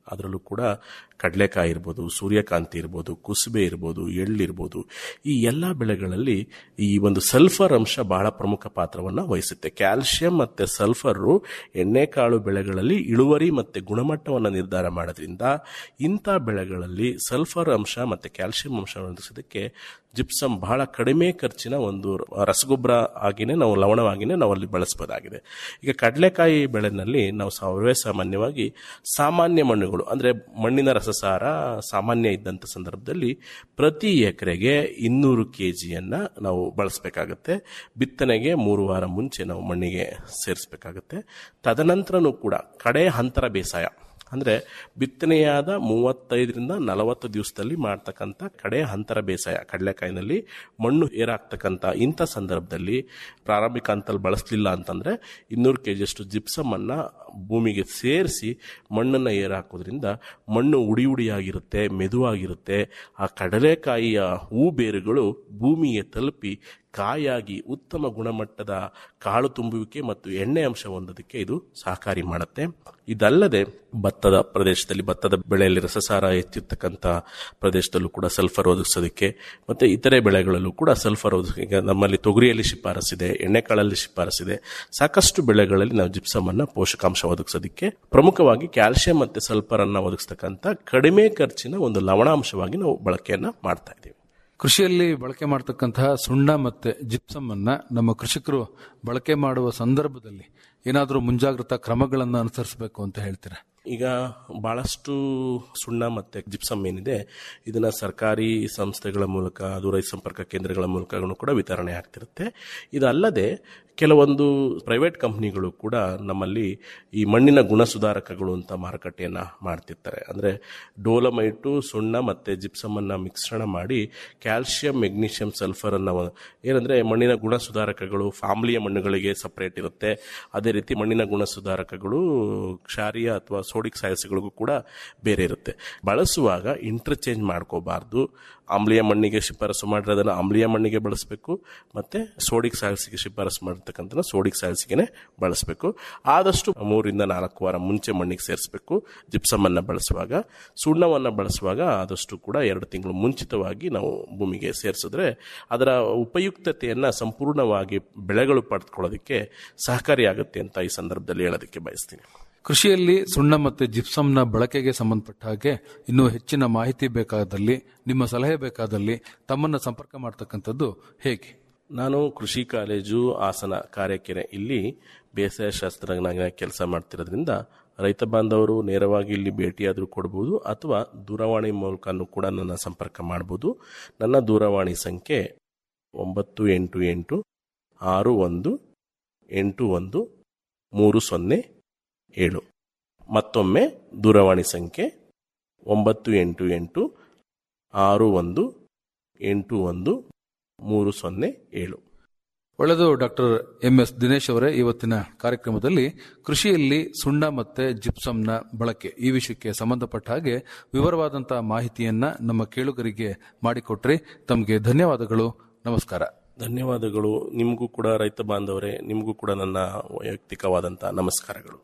ಅದರಲ್ಲೂ ಕೂಡ ಕಡಲೆಕಾಯಿ ಇರ್ಬೋದು ಸೂರ್ಯಕಾಂತಿ ಇರ್ಬೋದು ಕುಸುಬೆ ಇರ್ಬೋದು ಎಳ್ಳಿರ್ಬೋದು ಈ ಎಲ್ಲ ಬೆಳೆಗಳಲ್ಲಿ ಈ ಒಂದು ಸಲ್ಫರ್ ಅಂಶ ಬಹಳ ಪ್ರಮುಖ ಪಾತ್ರವನ್ನು ವಹಿಸುತ್ತೆ ಕ್ಯಾಲ್ಸಿಯಂ ಮತ್ತೆ ಸಲ್ಫರು ಎಣ್ಣೆಕಾಳು ಬೆಳೆಗಳಲ್ಲಿ ಇಳುವರಿ ಮತ್ತೆ ಗುಣಮಟ್ಟವನ್ನು ನಿರ್ಧಾರ ಮಾಡೋದ್ರಿಂದ ಇಂಥ ಬೆಳೆಗಳಲ್ಲಿ ಸಲ್ಫರ್ ಅಂಶ ಮತ್ತೆ ಕ್ಯಾಲ್ಸಿಯಂ ಅಂಶ ಒದಗಿಸೋದಕ್ಕೆ ಜಿಪ್ಸಮ್ ಬಹಳ ಕಡಿಮೆ ಖರ್ಚಿನ ಒಂದು ರಸಗೊಬ್ಬರ ಆಗಿನೇ ನಾವು ಲವಣವಾಗಿನೇ ನಾವು ಅಲ್ಲಿ ಬಳಸಬಹುದಾಗಿದೆ ಈಗ ಕಡಲೆಕಾಯಿ ಬೆಳೆನಲ್ಲಿ ನಾವು ಸರ್ವೇ ಸಾಮಾನ್ಯವಾಗಿ ಸಾಮಾನ್ಯ ಮಣ್ಣುಗಳು ಅಂದ್ರೆ ಮಣ್ಣಿನ ರಸಸಾರ ಸಾಮಾನ್ಯ ಇದ್ದಂಥ ಸಂದರ್ಭದಲ್ಲಿ ಪ್ರತಿ ಎಕರೆಗೆ ಇನ್ನೂರು ಕೆ ಜಿಯನ್ನ ನಾವು ಬಳಸಬೇಕಾಗತ್ತೆ ಬಿತ್ತನೆಗೆ ಮೂರು ವಾರ ಮುಂಚೆ ನಾವು ಮಣ್ಣಿಗೆ ಸೇರಿಸಬೇಕಾಗತ್ತೆ ತದನಂತರನೂ ಕೂಡ ಕಡೆ ಹಂತರ ಬೇಸಾಯ ಅಂದ್ರೆ ಬಿತ್ತನೆಯಾದ ಮೂವತ್ತೈದರಿಂದ ನಲವತ್ತು ದಿವಸದಲ್ಲಿ ಮಾಡ್ತಕ್ಕಂಥ ಕಡೆ ಹಂತರ ಬೇಸಾಯ ಕಡಲೆಕಾಯಿನಲ್ಲಿ ಮಣ್ಣು ಏರಾಗ್ತಕ್ಕಂಥ ಇಂಥ ಸಂದರ್ಭದಲ್ಲಿ ಪ್ರಾರಂಭಿಕ ಹಂತಲ್ಲಿ ಬಳಸಲಿಲ್ಲ ಅಂತಂದ್ರೆ ಇನ್ನೂರು ಕೆ ಜಿಯಷ್ಟು ಜಿಪ್ಸಮ್ ಅನ್ನ ಭೂಮಿಗೆ ಸೇರಿಸಿ ಮಣ್ಣನ್ನು ಏರಾಕೋದ್ರಿಂದ ಮಣ್ಣು ಉಡಿ ಉಡಿಯಾಗಿರುತ್ತೆ ಮೆದುವಾಗಿರುತ್ತೆ ಆ ಕಡಲೆಕಾಯಿಯ ಹೂ ಬೇರುಗಳು ಭೂಮಿಗೆ ತಲುಪಿ ಕಾಯಾಗಿ ಉತ್ತಮ ಗುಣಮಟ್ಟದ ಕಾಳು ತುಂಬುವಿಕೆ ಮತ್ತು ಎಣ್ಣೆ ಅಂಶ ಹೊಂದೋದಕ್ಕೆ ಇದು ಸಹಕಾರಿ ಮಾಡುತ್ತೆ ಇದಲ್ಲದೆ ಭತ್ತದ ಪ್ರದೇಶದಲ್ಲಿ ಭತ್ತದ ಬೆಳೆಯಲ್ಲಿ ರಸಸಾರ ಹೆಚ್ಚಿರ್ತಕ್ಕಂಥ ಪ್ರದೇಶದಲ್ಲೂ ಕೂಡ ಸಲ್ಫರ್ ಒದಗಿಸೋದಕ್ಕೆ ಮತ್ತೆ ಇತರೆ ಬೆಳೆಗಳಲ್ಲೂ ಕೂಡ ಸಲ್ಫರ್ ಒದಗಿಸ ಈಗ ನಮ್ಮಲ್ಲಿ ತೊಗರಿಯಲ್ಲಿ ಶಿಫಾರಸಿದೆ ಎಣ್ಣೆಕಾಳಲ್ಲಿ ಶಿಫಾರಸಿದೆ ಸಾಕಷ್ಟು ಬೆಳೆಗಳಲ್ಲಿ ನಾವು ಜಿಪ್ಸಮ್ ಅನ್ನ ಪೋಷಕಾಂಶ ಒದಗಿಸೋದಕ್ಕೆ ಪ್ರಮುಖವಾಗಿ ಕ್ಯಾಲ್ಸಿಯಂ ಮತ್ತೆ ಸಲ್ಫರ್ ಅನ್ನ ಒದಗಿಸ್ತಕ್ಕಂಥ ಕಡಿಮೆ ಖರ್ಚಿನ ಒಂದು ಲವಣಾಂಶವಾಗಿ ನಾವು ಬಳಕೆಯನ್ನ ಮಾಡ್ತಾ ಇದ್ದೀವಿ ಕೃಷಿಯಲ್ಲಿ ಬಳಕೆ ಮಾಡತಕ್ಕಂತಹ ಸುಣ್ಣ ಮತ್ತೆ ಜಿಪ್ಸಮ್ ಅನ್ನ ನಮ್ಮ ಕೃಷಿಕರು ಬಳಕೆ ಮಾಡುವ ಸಂದರ್ಭದಲ್ಲಿ ಏನಾದರೂ ಮುಂಜಾಗ್ರತಾ ಕ್ರಮಗಳನ್ನು ಅನುಸರಿಸಬೇಕು ಅಂತ ಹೇಳ್ತೀರಾ ಈಗ ಬಹಳಷ್ಟು ಸುಣ್ಣ ಮತ್ತೆ ಜಿಪ್ಸಮ್ ಏನಿದೆ ಇದನ್ನ ಸರ್ಕಾರಿ ಸಂಸ್ಥೆಗಳ ಮೂಲಕ ಅದು ರೈತ ಸಂಪರ್ಕ ಕೇಂದ್ರಗಳ ಮೂಲಕ ಕೂಡ ವಿತರಣೆ ಆಗ್ತಿರುತ್ತೆ ಇದಲ್ಲದೆ ಕೆಲವೊಂದು ಪ್ರೈವೇಟ್ ಕಂಪ್ನಿಗಳು ಕೂಡ ನಮ್ಮಲ್ಲಿ ಈ ಮಣ್ಣಿನ ಗುಣ ಸುಧಾರಕಗಳು ಅಂತ ಮಾರುಕಟ್ಟೆಯನ್ನ ಮಾಡ್ತಿರ್ತಾರೆ ಅಂದ್ರೆ ಡೋಲಮೈಟು ಸುಣ್ಣ ಮತ್ತೆ ಜಿಪ್ಸಮ್ ಅನ್ನ ಮಿಶ್ರಣ ಮಾಡಿ ಕ್ಯಾಲ್ಸಿಯಂ ಮೆಗ್ನೀಷಿಯಂ ಸಲ್ಫರ್ ಅನ್ನ ಏನಂದ್ರೆ ಮಣ್ಣಿನ ಗುಣ ಸುಧಾರಕಗಳು ಫ್ಯಾಮ್ಲಿಯ ಮಣ್ಣುಗಳಿಗೆ ಸಪರೇಟ್ ಇರುತ್ತೆ ಅದೇ ರೀತಿ ಮಣ್ಣಿನ ಗುಣ ಸುಧಾರಕಗಳು ಕ್ಷಾರಿಯ ಅಥವಾ ಸೋಡಿಕ್ ಸಾಯಸ್ಗಳಿಗೂ ಕೂಡ ಬೇರೆ ಇರುತ್ತೆ ಬಳಸುವಾಗ ಇಂಟರ್ಚೇಂಜ್ ಮಾಡ್ಕೋಬಾರ್ದು ಆಮ್ಲೀಯ ಮಣ್ಣಿಗೆ ಶಿಫಾರಸು ಮಾಡಿರೋದನ್ನು ಆಮ್ಲೀಯ ಮಣ್ಣಿಗೆ ಬಳಸಬೇಕು ಮತ್ತೆ ಸೋಡಿಕ್ ಸಾಯಲ್ಸಿಗೆ ಶಿಫಾರಸು ಮಾಡಿರ್ತಕ್ಕಂಥ ಸೋಡಿಕ್ ಸಾಯಲ್ಸಿಗೆ ಬಳಸಬೇಕು ಆದಷ್ಟು ಮೂರಿಂದ ನಾಲ್ಕು ವಾರ ಮುಂಚೆ ಮಣ್ಣಿಗೆ ಸೇರಿಸಬೇಕು ಜಿಪ್ಸಮ್ ಅನ್ನ ಬಳಸುವಾಗ ಸುಣ್ಣವನ್ನು ಬಳಸುವಾಗ ಆದಷ್ಟು ಕೂಡ ಎರಡು ತಿಂಗಳು ಮುಂಚಿತವಾಗಿ ನಾವು ಭೂಮಿಗೆ ಸೇರಿಸಿದ್ರೆ ಅದರ ಉಪಯುಕ್ತತೆಯನ್ನ ಸಂಪೂರ್ಣವಾಗಿ ಬೆಳೆಗಳು ಪಡೆದುಕೊಳ್ಳೋದಕ್ಕೆ ಸಹಕಾರಿಯಾಗುತ್ತೆ ಅಂತ ಈ ಸಂದರ್ಭದಲ್ಲಿ ಹೇಳೋದಕ್ಕೆ ಬಯಸ್ತೀನಿ ಕೃಷಿಯಲ್ಲಿ ಸುಣ್ಣ ಮತ್ತೆ ಜಿಪ್ಸಮ್ನ ಬಳಕೆಗೆ ಸಂಬಂಧಪಟ್ಟ ಹಾಗೆ ಇನ್ನೂ ಹೆಚ್ಚಿನ ಮಾಹಿತಿ ಬೇಕಾದಲ್ಲಿ ನಿಮ್ಮ ಸಲಹೆ ಬೇಕಾದಲ್ಲಿ ತಮ್ಮನ್ನ ಸಂಪರ್ಕ ಮಾಡ್ತಕ್ಕಂಥದ್ದು ಹೇಗೆ ನಾನು ಕೃಷಿ ಕಾಲೇಜು ಹಾಸನ ಕಾರ್ಯಕೆರೆ ಇಲ್ಲಿ ಬೇಸಾಯ ಶಾಸ್ತ್ರಜ್ಞನಾಗಿ ಕೆಲಸ ಮಾಡ್ತಿರೋದ್ರಿಂದ ರೈತ ಬಾಂಧವರು ನೇರವಾಗಿ ಇಲ್ಲಿ ಭೇಟಿಯಾದರೂ ಕೊಡ್ಬೋದು ಅಥವಾ ದೂರವಾಣಿ ಮೂಲಕನೂ ಕೂಡ ನನ್ನ ಸಂಪರ್ಕ ಮಾಡ್ಬೋದು ನನ್ನ ದೂರವಾಣಿ ಸಂಖ್ಯೆ ಒಂಬತ್ತು ಎಂಟು ಎಂಟು ಆರು ಒಂದು ಎಂಟು ಒಂದು ಮೂರು ಸೊನ್ನೆ ಏಳು ಮತ್ತೊಮ್ಮೆ ದೂರವಾಣಿ ಸಂಖ್ಯೆ ಒಂಬತ್ತು ಎಂಟು ಎಂಟು ಆರು ಒಂದು ಎಂಟು ಒಂದು ಮೂರು ಸೊನ್ನೆ ಏಳು ಒಳ್ಳೆಯದು ಡಾಕ್ಟರ್ ಎಂ ಎಸ್ ದಿನೇಶ್ ಅವರೇ ಇವತ್ತಿನ ಕಾರ್ಯಕ್ರಮದಲ್ಲಿ ಕೃಷಿಯಲ್ಲಿ ಸುಣ್ಣ ಮತ್ತೆ ಜಿಪ್ಸಮ್ನ ಬಳಕೆ ಈ ವಿಷಯಕ್ಕೆ ಸಂಬಂಧಪಟ್ಟ ಹಾಗೆ ವಿವರವಾದಂತಹ ಮಾಹಿತಿಯನ್ನ ನಮ್ಮ ಕೇಳುಗರಿಗೆ ಮಾಡಿಕೊಟ್ರಿ ತಮಗೆ ಧನ್ಯವಾದಗಳು ನಮಸ್ಕಾರ ಧನ್ಯವಾದಗಳು ನಿಮಗೂ ಕೂಡ ರೈತ ಬಾಂಧವರೇ ನಿಮಗೂ ಕೂಡ ನನ್ನ ವೈಯಕ್ತಿಕವಾದಂಥ ನಮಸ್ಕಾರಗಳು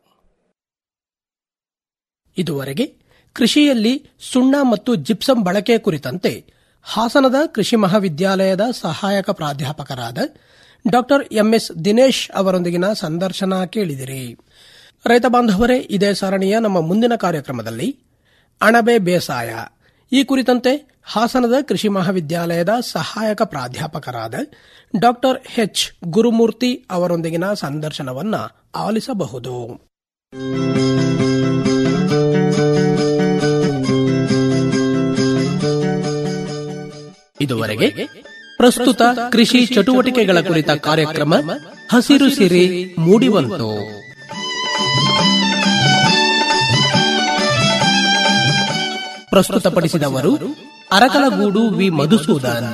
ಇದುವರೆಗೆ ಕೃಷಿಯಲ್ಲಿ ಸುಣ್ಣ ಮತ್ತು ಜಿಪ್ಸಮ್ ಬಳಕೆ ಕುರಿತಂತೆ ಹಾಸನದ ಕೃಷಿ ಮಹಾವಿದ್ಯಾಲಯದ ಸಹಾಯಕ ಪ್ರಾಧ್ಯಾಪಕರಾದ ಡಾಕ್ಟರ್ ಎಂಎಸ್ ದಿನೇಶ್ ಅವರೊಂದಿಗಿನ ಸಂದರ್ಶನ ಕೇಳಿದಿರಿ ರೈತ ಬಾಂಧವರೇ ಇದೇ ಸರಣಿಯ ನಮ್ಮ ಮುಂದಿನ ಕಾರ್ಯಕ್ರಮದಲ್ಲಿ ಅಣಬೆ ಬೇಸಾಯ ಈ ಕುರಿತಂತೆ ಹಾಸನದ ಕೃಷಿ ಮಹಾವಿದ್ಯಾಲಯದ ಸಹಾಯಕ ಪ್ರಾಧ್ಯಾಪಕರಾದ ಡಾಕ್ಟರ್ ಎಚ್ ಗುರುಮೂರ್ತಿ ಅವರೊಂದಿಗಿನ ಸಂದರ್ಶನವನ್ನ ಆಲಿಸಬಹುದು ಇದುವರೆಗೆ ಪ್ರಸ್ತುತ ಕೃಷಿ ಚಟುವಟಿಕೆಗಳ ಕುರಿತ ಕಾರ್ಯಕ್ರಮ ಹಸಿರು ಸಿರಿ ಮೂಡಿಬಂತು ಪ್ರಸ್ತುತಪಡಿಸಿದವರು ಅರಕಲಗೂಡು ವಿ ಮಧುಸೂದನ್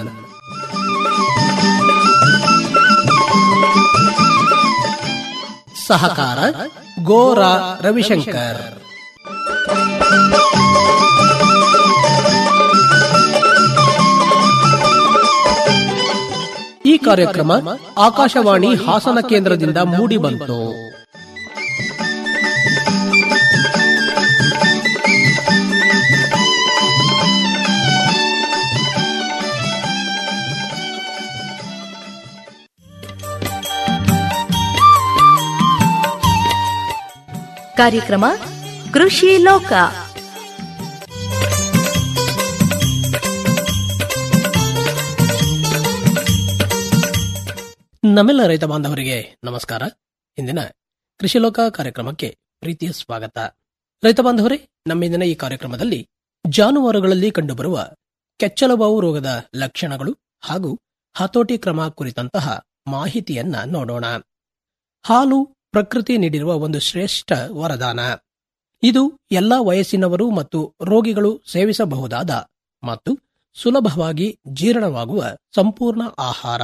ಸಹಕಾರ ಗೋರಾ ರವಿಶಂಕರ್ ಈ ಕಾರ್ಯಕ್ರಮ ಆಕಾಶವಾಣಿ ಹಾಸನ ಕೇಂದ್ರದಿಂದ ಮೂಡಿಬಂತು ಕಾರ್ಯಕ್ರಮ ಕೃಷಿ ಲೋಕ ನಮ್ಮೆಲ್ಲ ರೈತ ಬಾಂಧವರಿಗೆ ನಮಸ್ಕಾರ ಇಂದಿನ ಕೃಷಿ ಲೋಕ ಕಾರ್ಯಕ್ರಮಕ್ಕೆ ಪ್ರೀತಿಯ ಸ್ವಾಗತ ರೈತ ಬಾಂಧವರೇ ನಮ್ಮಿಂದಿನ ಈ ಕಾರ್ಯಕ್ರಮದಲ್ಲಿ ಜಾನುವಾರುಗಳಲ್ಲಿ ಕಂಡುಬರುವ ಕೆಚ್ಚಲುಬಾವು ರೋಗದ ಲಕ್ಷಣಗಳು ಹಾಗೂ ಹತೋಟಿ ಕ್ರಮ ಕುರಿತಂತಹ ಮಾಹಿತಿಯನ್ನ ನೋಡೋಣ ಹಾಲು ಪ್ರಕೃತಿ ನೀಡಿರುವ ಒಂದು ಶ್ರೇಷ್ಠ ವರದಾನ ಇದು ಎಲ್ಲ ವಯಸ್ಸಿನವರು ಮತ್ತು ರೋಗಿಗಳು ಸೇವಿಸಬಹುದಾದ ಮತ್ತು ಸುಲಭವಾಗಿ ಜೀರ್ಣವಾಗುವ ಸಂಪೂರ್ಣ ಆಹಾರ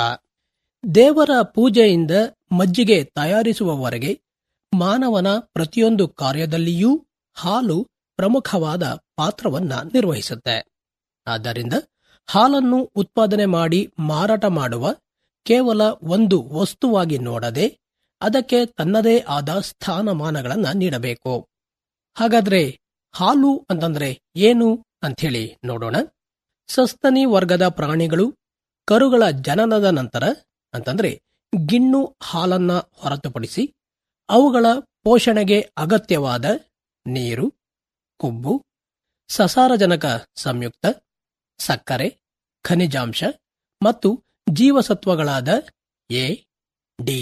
ದೇವರ ಪೂಜೆಯಿಂದ ಮಜ್ಜಿಗೆ ತಯಾರಿಸುವವರೆಗೆ ಮಾನವನ ಪ್ರತಿಯೊಂದು ಕಾರ್ಯದಲ್ಲಿಯೂ ಹಾಲು ಪ್ರಮುಖವಾದ ಪಾತ್ರವನ್ನ ನಿರ್ವಹಿಸುತ್ತೆ ಆದ್ದರಿಂದ ಹಾಲನ್ನು ಉತ್ಪಾದನೆ ಮಾಡಿ ಮಾರಾಟ ಮಾಡುವ ಕೇವಲ ಒಂದು ವಸ್ತುವಾಗಿ ನೋಡದೆ ಅದಕ್ಕೆ ತನ್ನದೇ ಆದ ಸ್ಥಾನಮಾನಗಳನ್ನ ನೀಡಬೇಕು ಹಾಗಾದ್ರೆ ಹಾಲು ಅಂತಂದ್ರೆ ಏನು ಅಂಥೇಳಿ ನೋಡೋಣ ಸಸ್ತನಿ ವರ್ಗದ ಪ್ರಾಣಿಗಳು ಕರುಗಳ ಜನನದ ನಂತರ ಅಂತಂದ್ರೆ ಗಿಣ್ಣು ಹಾಲನ್ನ ಹೊರತುಪಡಿಸಿ ಅವುಗಳ ಪೋಷಣೆಗೆ ಅಗತ್ಯವಾದ ನೀರು ಕೊಬ್ಬು ಸಸಾರಜನಕ ಸಂಯುಕ್ತ ಸಕ್ಕರೆ ಖನಿಜಾಂಶ ಮತ್ತು ಜೀವಸತ್ವಗಳಾದ ಎ ಡಿ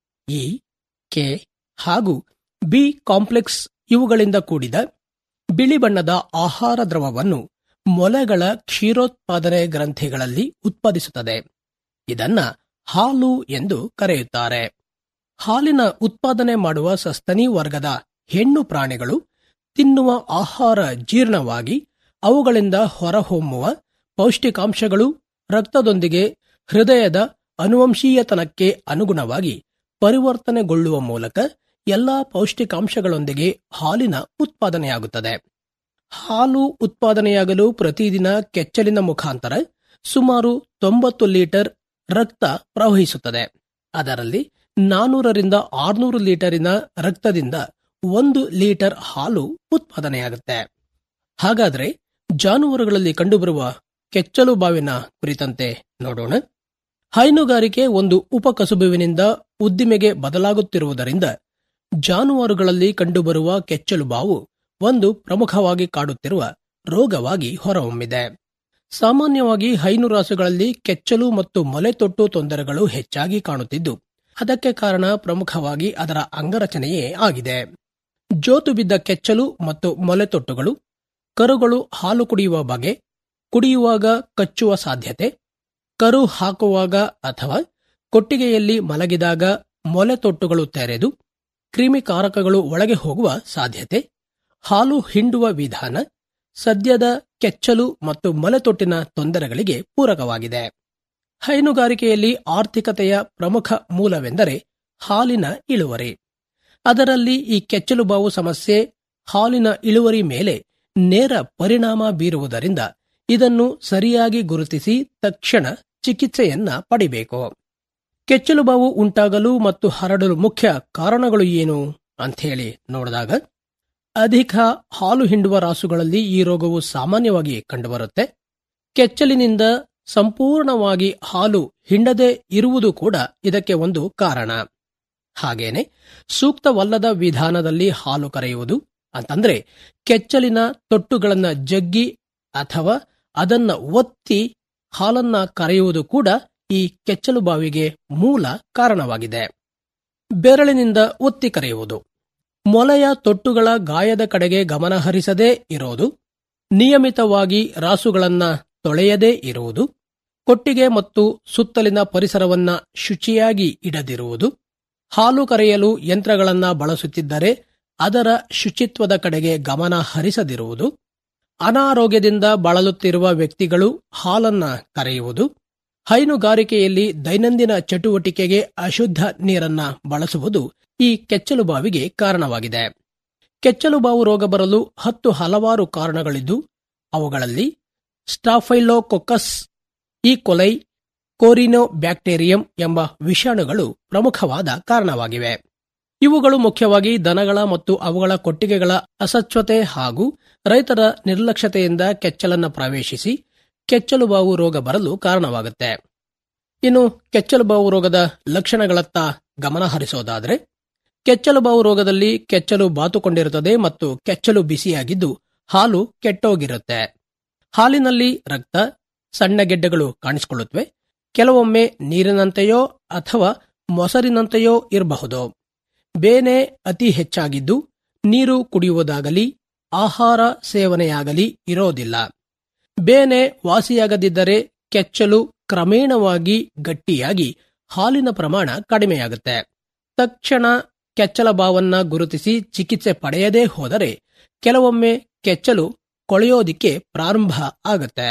ಇ ಕೆ ಹಾಗೂ ಬಿ ಕಾಂಪ್ಲೆಕ್ಸ್ ಇವುಗಳಿಂದ ಕೂಡಿದ ಬಿಳಿ ಬಣ್ಣದ ಆಹಾರ ದ್ರವವನ್ನು ಮೊಲೆಗಳ ಕ್ಷೀರೋತ್ಪಾದನೆ ಗ್ರಂಥಿಗಳಲ್ಲಿ ಉತ್ಪಾದಿಸುತ್ತದೆ ಇದನ್ನ ಹಾಲು ಎಂದು ಕರೆಯುತ್ತಾರೆ ಹಾಲಿನ ಉತ್ಪಾದನೆ ಮಾಡುವ ಸಸ್ತನಿ ವರ್ಗದ ಹೆಣ್ಣು ಪ್ರಾಣಿಗಳು ತಿನ್ನುವ ಆಹಾರ ಜೀರ್ಣವಾಗಿ ಅವುಗಳಿಂದ ಹೊರಹೊಮ್ಮುವ ಪೌಷ್ಟಿಕಾಂಶಗಳು ರಕ್ತದೊಂದಿಗೆ ಹೃದಯದ ಅನುವಂಶೀಯತನಕ್ಕೆ ಅನುಗುಣವಾಗಿ ಪರಿವರ್ತನೆಗೊಳ್ಳುವ ಮೂಲಕ ಎಲ್ಲಾ ಪೌಷ್ಟಿಕಾಂಶಗಳೊಂದಿಗೆ ಹಾಲಿನ ಉತ್ಪಾದನೆಯಾಗುತ್ತದೆ ಹಾಲು ಉತ್ಪಾದನೆಯಾಗಲು ಪ್ರತಿದಿನ ಕೆಚ್ಚಲಿನ ಮುಖಾಂತರ ಸುಮಾರು ತೊಂಬತ್ತು ಲೀಟರ್ ರಕ್ತ ಪ್ರವಹಿಸುತ್ತದೆ ಅದರಲ್ಲಿ ನಾನೂರರಿಂದ ಆರ್ನೂರು ಲೀಟರಿನ ರಕ್ತದಿಂದ ಒಂದು ಲೀಟರ್ ಹಾಲು ಉತ್ಪಾದನೆಯಾಗುತ್ತೆ ಹಾಗಾದ್ರೆ ಜಾನುವಾರುಗಳಲ್ಲಿ ಕಂಡುಬರುವ ಕೆಚ್ಚಲು ಬಾವಿನ ಕುರಿತಂತೆ ನೋಡೋಣ ಹೈನುಗಾರಿಕೆ ಒಂದು ಉಪಕಸುಬುವಿನಿಂದ ಉದ್ದಿಮೆಗೆ ಬದಲಾಗುತ್ತಿರುವುದರಿಂದ ಜಾನುವಾರುಗಳಲ್ಲಿ ಕಂಡುಬರುವ ಕೆಚ್ಚಲು ಬಾವು ಒಂದು ಪ್ರಮುಖವಾಗಿ ಕಾಡುತ್ತಿರುವ ರೋಗವಾಗಿ ಹೊರಹೊಮ್ಮಿದೆ ಸಾಮಾನ್ಯವಾಗಿ ಹೈನುರಾಸುಗಳಲ್ಲಿ ಕೆಚ್ಚಲು ಮತ್ತು ಮೊಲೆತೊಟ್ಟು ತೊಂದರೆಗಳು ಹೆಚ್ಚಾಗಿ ಕಾಣುತ್ತಿದ್ದು ಅದಕ್ಕೆ ಕಾರಣ ಪ್ರಮುಖವಾಗಿ ಅದರ ಅಂಗರಚನೆಯೇ ಆಗಿದೆ ಜೋತು ಬಿದ್ದ ಕೆಚ್ಚಲು ಮತ್ತು ಮೊಲೆತೊಟ್ಟುಗಳು ಕರುಗಳು ಹಾಲು ಕುಡಿಯುವ ಬಗೆ ಕುಡಿಯುವಾಗ ಕಚ್ಚುವ ಸಾಧ್ಯತೆ ಕರು ಹಾಕುವಾಗ ಅಥವಾ ಕೊಟ್ಟಿಗೆಯಲ್ಲಿ ಮಲಗಿದಾಗ ಮೊಲೆತೊಟ್ಟುಗಳು ತೆರೆದು ಕ್ರಿಮಿಕಾರಕಗಳು ಒಳಗೆ ಹೋಗುವ ಸಾಧ್ಯತೆ ಹಾಲು ಹಿಂಡುವ ವಿಧಾನ ಸದ್ಯದ ಕೆಚ್ಚಲು ಮತ್ತು ಮೊಲೆತೊಟ್ಟಿನ ತೊಂದರೆಗಳಿಗೆ ಪೂರಕವಾಗಿದೆ ಹೈನುಗಾರಿಕೆಯಲ್ಲಿ ಆರ್ಥಿಕತೆಯ ಪ್ರಮುಖ ಮೂಲವೆಂದರೆ ಹಾಲಿನ ಇಳುವರಿ ಅದರಲ್ಲಿ ಈ ಕೆಚ್ಚಲು ಬಾವು ಸಮಸ್ಯೆ ಹಾಲಿನ ಇಳುವರಿ ಮೇಲೆ ನೇರ ಪರಿಣಾಮ ಬೀರುವುದರಿಂದ ಇದನ್ನು ಸರಿಯಾಗಿ ಗುರುತಿಸಿ ತಕ್ಷಣ ಚಿಕಿತ್ಸೆಯನ್ನ ಪಡಿಬೇಕು ಕೆಚ್ಚಲು ಬಾವು ಉಂಟಾಗಲು ಮತ್ತು ಹರಡಲು ಮುಖ್ಯ ಕಾರಣಗಳು ಏನು ಅಂಥೇಳಿ ನೋಡಿದಾಗ ಅಧಿಕ ಹಾಲು ಹಿಂಡುವ ರಾಸುಗಳಲ್ಲಿ ಈ ರೋಗವು ಸಾಮಾನ್ಯವಾಗಿ ಕಂಡುಬರುತ್ತೆ ಕೆಚ್ಚಲಿನಿಂದ ಸಂಪೂರ್ಣವಾಗಿ ಹಾಲು ಹಿಂಡದೆ ಇರುವುದು ಕೂಡ ಇದಕ್ಕೆ ಒಂದು ಕಾರಣ ಹಾಗೇನೆ ಸೂಕ್ತವಲ್ಲದ ವಿಧಾನದಲ್ಲಿ ಹಾಲು ಕರೆಯುವುದು ಅಂತಂದ್ರೆ ಕೆಚ್ಚಲಿನ ತೊಟ್ಟುಗಳನ್ನ ಜಗ್ಗಿ ಅಥವಾ ಅದನ್ನ ಒತ್ತಿ ಹಾಲನ್ನ ಕರೆಯುವುದು ಕೂಡ ಈ ಕೆಚ್ಚಲು ಬಾವಿಗೆ ಮೂಲ ಕಾರಣವಾಗಿದೆ ಬೆರಳಿನಿಂದ ಒತ್ತಿ ಕರೆಯುವುದು ಮೊಲೆಯ ತೊಟ್ಟುಗಳ ಗಾಯದ ಕಡೆಗೆ ಗಮನ ಹರಿಸದೇ ಇರೋದು ನಿಯಮಿತವಾಗಿ ರಾಸುಗಳನ್ನ ತೊಳೆಯದೇ ಇರುವುದು ಕೊಟ್ಟಿಗೆ ಮತ್ತು ಸುತ್ತಲಿನ ಪರಿಸರವನ್ನ ಶುಚಿಯಾಗಿ ಇಡದಿರುವುದು ಹಾಲು ಕರೆಯಲು ಯಂತ್ರಗಳನ್ನ ಬಳಸುತ್ತಿದ್ದರೆ ಅದರ ಶುಚಿತ್ವದ ಕಡೆಗೆ ಗಮನ ಹರಿಸದಿರುವುದು ಅನಾರೋಗ್ಯದಿಂದ ಬಳಲುತ್ತಿರುವ ವ್ಯಕ್ತಿಗಳು ಹಾಲನ್ನ ಕರೆಯುವುದು ಹೈನುಗಾರಿಕೆಯಲ್ಲಿ ದೈನಂದಿನ ಚಟುವಟಿಕೆಗೆ ಅಶುದ್ಧ ನೀರನ್ನ ಬಳಸುವುದು ಈ ಕೆಚ್ಚಲು ಬಾವಿಗೆ ಕಾರಣವಾಗಿದೆ ಕೆಚ್ಚಲು ಬಾವು ರೋಗ ಬರಲು ಹತ್ತು ಹಲವಾರು ಕಾರಣಗಳಿದ್ದು ಅವುಗಳಲ್ಲಿ ಸ್ಟಾಫೈಲೋಕೊಕಸ್ ಈ ಕೊಲೈ ಕೋರಿನೋ ಬ್ಯಾಕ್ಟೀರಿಯಂ ಎಂಬ ವಿಷಾಣುಗಳು ಪ್ರಮುಖವಾದ ಕಾರಣವಾಗಿವೆ ಇವುಗಳು ಮುಖ್ಯವಾಗಿ ದನಗಳ ಮತ್ತು ಅವುಗಳ ಕೊಟ್ಟಿಗೆಗಳ ಅಸಚ್ಛತೆ ಹಾಗೂ ರೈತರ ನಿರ್ಲಕ್ಷ್ಯತೆಯಿಂದ ಕೆಚ್ಚಲನ್ನ ಪ್ರವೇಶಿಸಿ ಕೆಚ್ಚಲು ಬಾವು ರೋಗ ಬರಲು ಕಾರಣವಾಗುತ್ತೆ ಇನ್ನು ಕೆಚ್ಚಲು ಬಾವು ರೋಗದ ಲಕ್ಷಣಗಳತ್ತ ಗಮನ ಹರಿಸೋದಾದ್ರೆ ಕೆಚ್ಚಲುಬಾವು ರೋಗದಲ್ಲಿ ಕೆಚ್ಚಲು ಬಾತುಕೊಂಡಿರುತ್ತದೆ ಮತ್ತು ಕೆಚ್ಚಲು ಬಿಸಿಯಾಗಿದ್ದು ಹಾಲು ಕೆಟ್ಟೋಗಿರುತ್ತೆ ಹಾಲಿನಲ್ಲಿ ರಕ್ತ ಸಣ್ಣ ಗೆಡ್ಡೆಗಳು ಕಾಣಿಸಿಕೊಳ್ಳುತ್ತವೆ ಕೆಲವೊಮ್ಮೆ ನೀರಿನಂತೆಯೋ ಅಥವಾ ಮೊಸರಿನಂತೆಯೋ ಇರಬಹುದು ಬೇನೆ ಅತಿ ಹೆಚ್ಚಾಗಿದ್ದು ನೀರು ಕುಡಿಯುವುದಾಗಲಿ ಆಹಾರ ಸೇವನೆಯಾಗಲಿ ಇರೋದಿಲ್ಲ ಬೇನೆ ವಾಸಿಯಾಗದಿದ್ದರೆ ಕೆಚ್ಚಲು ಕ್ರಮೇಣವಾಗಿ ಗಟ್ಟಿಯಾಗಿ ಹಾಲಿನ ಪ್ರಮಾಣ ಕಡಿಮೆಯಾಗುತ್ತೆ ತಕ್ಷಣ ಕೆಚ್ಚಲ ಬಾವನ್ನ ಗುರುತಿಸಿ ಚಿಕಿತ್ಸೆ ಪಡೆಯದೇ ಹೋದರೆ ಕೆಲವೊಮ್ಮೆ ಕೆಚ್ಚಲು ಕೊಳೆಯೋದಿಕ್ಕೆ ಪ್ರಾರಂಭ ಆಗತ್ತೆ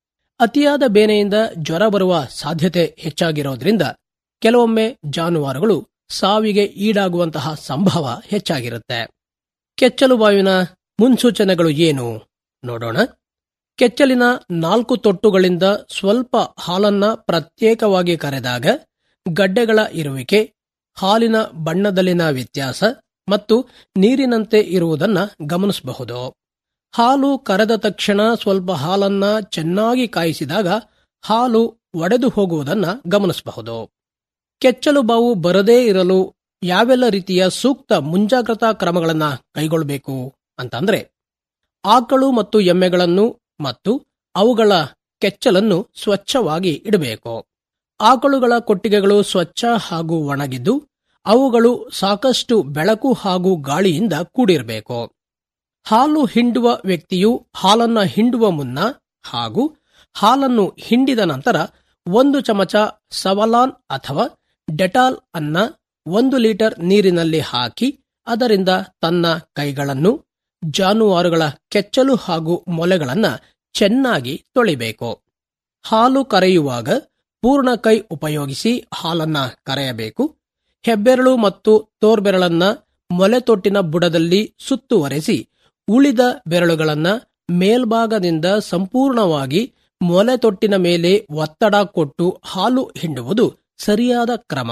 ಅತಿಯಾದ ಬೇನೆಯಿಂದ ಜ್ವರ ಬರುವ ಸಾಧ್ಯತೆ ಹೆಚ್ಚಾಗಿರೋದ್ರಿಂದ ಕೆಲವೊಮ್ಮೆ ಜಾನುವಾರುಗಳು ಸಾವಿಗೆ ಈಡಾಗುವಂತಹ ಸಂಭವ ಹೆಚ್ಚಾಗಿರುತ್ತೆ ಕೆಚ್ಚಲು ಬಾವಿನ ಮುನ್ಸೂಚನೆಗಳು ಏನು ನೋಡೋಣ ಕೆಚ್ಚಲಿನ ನಾಲ್ಕು ತೊಟ್ಟುಗಳಿಂದ ಸ್ವಲ್ಪ ಹಾಲನ್ನ ಪ್ರತ್ಯೇಕವಾಗಿ ಕರೆದಾಗ ಗಡ್ಡೆಗಳ ಇರುವಿಕೆ ಹಾಲಿನ ಬಣ್ಣದಲ್ಲಿನ ವ್ಯತ್ಯಾಸ ಮತ್ತು ನೀರಿನಂತೆ ಇರುವುದನ್ನ ಗಮನಿಸಬಹುದು ಹಾಲು ಕರೆದ ತಕ್ಷಣ ಸ್ವಲ್ಪ ಹಾಲನ್ನ ಚೆನ್ನಾಗಿ ಕಾಯಿಸಿದಾಗ ಹಾಲು ಒಡೆದು ಹೋಗುವುದನ್ನ ಗಮನಿಸಬಹುದು ಕೆಚ್ಚಲು ಬಾವು ಬರದೇ ಇರಲು ಯಾವೆಲ್ಲ ರೀತಿಯ ಸೂಕ್ತ ಮುಂಜಾಗ್ರತಾ ಕ್ರಮಗಳನ್ನ ಕೈಗೊಳ್ಳಬೇಕು ಅಂತಂದ್ರೆ ಆಕಳು ಮತ್ತು ಎಮ್ಮೆಗಳನ್ನು ಮತ್ತು ಅವುಗಳ ಕೆಚ್ಚಲನ್ನು ಸ್ವಚ್ಛವಾಗಿ ಇಡಬೇಕು ಆಕಳುಗಳ ಕೊಟ್ಟಿಗೆಗಳು ಸ್ವಚ್ಛ ಹಾಗೂ ಒಣಗಿದ್ದು ಅವುಗಳು ಸಾಕಷ್ಟು ಬೆಳಕು ಹಾಗೂ ಗಾಳಿಯಿಂದ ಕೂಡಿರಬೇಕು ಹಾಲು ಹಿಂಡುವ ವ್ಯಕ್ತಿಯು ಹಾಲನ್ನ ಹಿಂಡುವ ಮುನ್ನ ಹಾಗೂ ಹಾಲನ್ನು ಹಿಂಡಿದ ನಂತರ ಒಂದು ಚಮಚ ಸವಲಾನ್ ಅಥವಾ ಡೆಟಾಲ್ ಅನ್ನ ಒಂದು ಲೀಟರ್ ನೀರಿನಲ್ಲಿ ಹಾಕಿ ಅದರಿಂದ ತನ್ನ ಕೈಗಳನ್ನು ಜಾನುವಾರುಗಳ ಕೆಚ್ಚಲು ಹಾಗೂ ಮೊಲೆಗಳನ್ನ ಚೆನ್ನಾಗಿ ತೊಳಿಬೇಕು ಹಾಲು ಕರೆಯುವಾಗ ಪೂರ್ಣ ಕೈ ಉಪಯೋಗಿಸಿ ಹಾಲನ್ನ ಕರೆಯಬೇಕು ಹೆಬ್ಬೆರಳು ಮತ್ತು ತೋರ್ಬೆರಳನ್ನ ಮೊಲೆತೊಟ್ಟಿನ ಬುಡದಲ್ಲಿ ಸುತ್ತುವರೆಸಿ ಉಳಿದ ಬೆರಳುಗಳನ್ನ ಮೇಲ್ಭಾಗದಿಂದ ಸಂಪೂರ್ಣವಾಗಿ ಮೊಲೆತೊಟ್ಟಿನ ಮೇಲೆ ಒತ್ತಡ ಕೊಟ್ಟು ಹಾಲು ಹಿಂಡುವುದು ಸರಿಯಾದ ಕ್ರಮ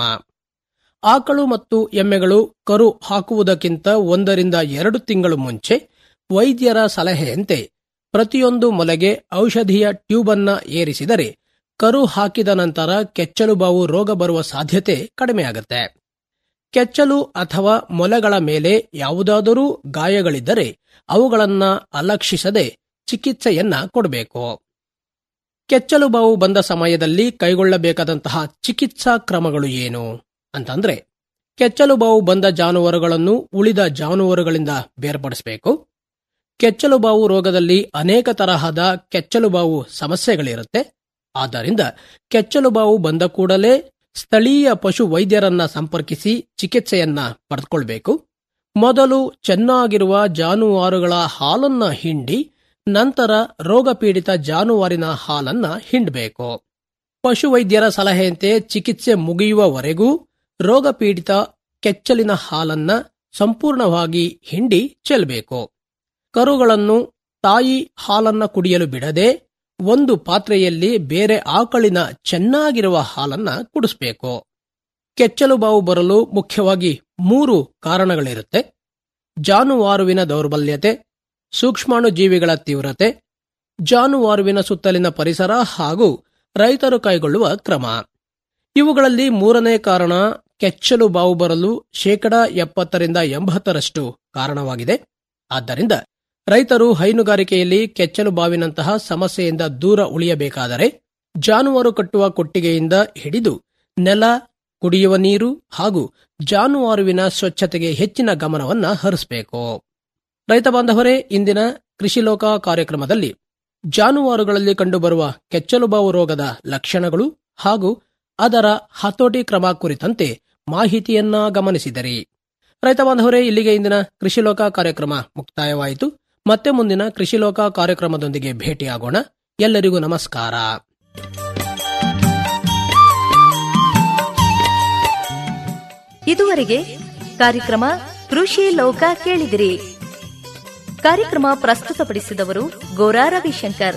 ಆಕಳು ಮತ್ತು ಎಮ್ಮೆಗಳು ಕರು ಹಾಕುವುದಕ್ಕಿಂತ ಒಂದರಿಂದ ಎರಡು ತಿಂಗಳು ಮುಂಚೆ ವೈದ್ಯರ ಸಲಹೆಯಂತೆ ಪ್ರತಿಯೊಂದು ಮೊಲೆಗೆ ಔಷಧಿಯ ಟ್ಯೂಬ್ ಅನ್ನ ಏರಿಸಿದರೆ ಕರು ಹಾಕಿದ ನಂತರ ಕೆಚ್ಚಲು ಬಾವು ರೋಗ ಬರುವ ಸಾಧ್ಯತೆ ಕಡಿಮೆಯಾಗುತ್ತೆ ಕೆಚ್ಚಲು ಅಥವಾ ಮೊಲೆಗಳ ಮೇಲೆ ಯಾವುದಾದರೂ ಗಾಯಗಳಿದ್ದರೆ ಅವುಗಳನ್ನ ಅಲಕ್ಷಿಸದೆ ಚಿಕಿತ್ಸೆಯನ್ನ ಕೊಡಬೇಕು ಕೆಚ್ಚಲು ಬಾವು ಬಂದ ಸಮಯದಲ್ಲಿ ಕೈಗೊಳ್ಳಬೇಕಾದಂತಹ ಚಿಕಿತ್ಸಾ ಕ್ರಮಗಳು ಏನು ಅಂತಂದ್ರೆ ಕೆಚ್ಚಲು ಬಾವು ಬಂದ ಜಾನುವಾರುಗಳನ್ನು ಉಳಿದ ಜಾನುವಾರುಗಳಿಂದ ಬೇರ್ಪಡಿಸಬೇಕು ಕೆಚ್ಚಲು ಬಾವು ರೋಗದಲ್ಲಿ ಅನೇಕ ತರಹದ ಕೆಚ್ಚಲು ಬಾವು ಸಮಸ್ಯೆಗಳಿರುತ್ತೆ ಆದ್ದರಿಂದ ಕೆಚ್ಚಲು ಬಾವು ಬಂದ ಕೂಡಲೇ ಸ್ಥಳೀಯ ಪಶು ವೈದ್ಯರನ್ನ ಸಂಪರ್ಕಿಸಿ ಚಿಕಿತ್ಸೆಯನ್ನ ಪಡೆದುಕೊಳ್ಬೇಕು ಮೊದಲು ಚೆನ್ನಾಗಿರುವ ಜಾನುವಾರುಗಳ ಹಾಲನ್ನ ಹಿಂಡಿ ನಂತರ ರೋಗಪೀಡಿತ ಜಾನುವಾರಿನ ಹಾಲನ್ನ ಹಿಂಡಬೇಕು ಪಶುವೈದ್ಯರ ಸಲಹೆಯಂತೆ ಚಿಕಿತ್ಸೆ ಮುಗಿಯುವವರೆಗೂ ರೋಗಪೀಡಿತ ಕೆಚ್ಚಲಿನ ಹಾಲನ್ನ ಸಂಪೂರ್ಣವಾಗಿ ಹಿಂಡಿ ಚೆಲ್ಲಬೇಕು ಕರುಗಳನ್ನು ತಾಯಿ ಹಾಲನ್ನ ಕುಡಿಯಲು ಬಿಡದೆ ಒಂದು ಪಾತ್ರೆಯಲ್ಲಿ ಬೇರೆ ಆಕಳಿನ ಚೆನ್ನಾಗಿರುವ ಹಾಲನ್ನ ಕುಡಿಸ್ಬೇಕು ಕೆಚ್ಚಲು ಬಾವು ಬರಲು ಮುಖ್ಯವಾಗಿ ಮೂರು ಕಾರಣಗಳಿರುತ್ತೆ ಜಾನುವಾರುವಿನ ದೌರ್ಬಲ್ಯತೆ ಸೂಕ್ಷ್ಮಾಣು ಜೀವಿಗಳ ತೀವ್ರತೆ ಜಾನುವಾರುವಿನ ಸುತ್ತಲಿನ ಪರಿಸರ ಹಾಗೂ ರೈತರು ಕೈಗೊಳ್ಳುವ ಕ್ರಮ ಇವುಗಳಲ್ಲಿ ಮೂರನೇ ಕಾರಣ ಕೆಚ್ಚಲು ಬಾವು ಬರಲು ಶೇಕಡ ಎಪ್ಪತ್ತರಿಂದ ಎಂಬತ್ತರಷ್ಟು ಕಾರಣವಾಗಿದೆ ಆದ್ದರಿಂದ ರೈತರು ಹೈನುಗಾರಿಕೆಯಲ್ಲಿ ಕೆಚ್ಚಲು ಬಾವಿನಂತಹ ಸಮಸ್ಯೆಯಿಂದ ದೂರ ಉಳಿಯಬೇಕಾದರೆ ಜಾನುವಾರು ಕಟ್ಟುವ ಕೊಟ್ಟಿಗೆಯಿಂದ ಹಿಡಿದು ನೆಲ ಕುಡಿಯುವ ನೀರು ಹಾಗೂ ಜಾನುವಾರುವಿನ ಸ್ವಚ್ಛತೆಗೆ ಹೆಚ್ಚಿನ ಗಮನವನ್ನ ಹರಿಸಬೇಕು ರೈತ ಬಾಂಧವರೇ ಇಂದಿನ ಕೃಷಿ ಲೋಕ ಕಾರ್ಯಕ್ರಮದಲ್ಲಿ ಜಾನುವಾರುಗಳಲ್ಲಿ ಕಂಡುಬರುವ ಕೆಚ್ಚಲುಬಾವು ರೋಗದ ಲಕ್ಷಣಗಳು ಹಾಗೂ ಅದರ ಹತೋಟಿ ಕ್ರಮ ಕುರಿತಂತೆ ಮಾಹಿತಿಯನ್ನ ಗಮನಿಸಿದರಿ ರೈತ ಬಾಂಧವರೇ ಇಲ್ಲಿಗೆ ಇಂದಿನ ಕೃಷಿ ಲೋಕ ಕಾರ್ಯಕ್ರಮ ಮುಕ್ತಾಯವಾಯಿತು ಮತ್ತೆ ಮುಂದಿನ ಕೃಷಿ ಲೋಕ ಕಾರ್ಯಕ್ರಮದೊಂದಿಗೆ ಭೇಟಿಯಾಗೋಣ ಎಲ್ಲರಿಗೂ ನಮಸ್ಕಾರ ಇದುವರೆಗೆ ಕಾರ್ಯಕ್ರಮ ಕೃಷಿ ಲೋಕ ಕೇಳಿದಿರಿ ಕಾರ್ಯಕ್ರಮ ಪ್ರಸ್ತುತಪಡಿಸಿದವರು ಗೋರಾ ರವಿಶಂಕರ್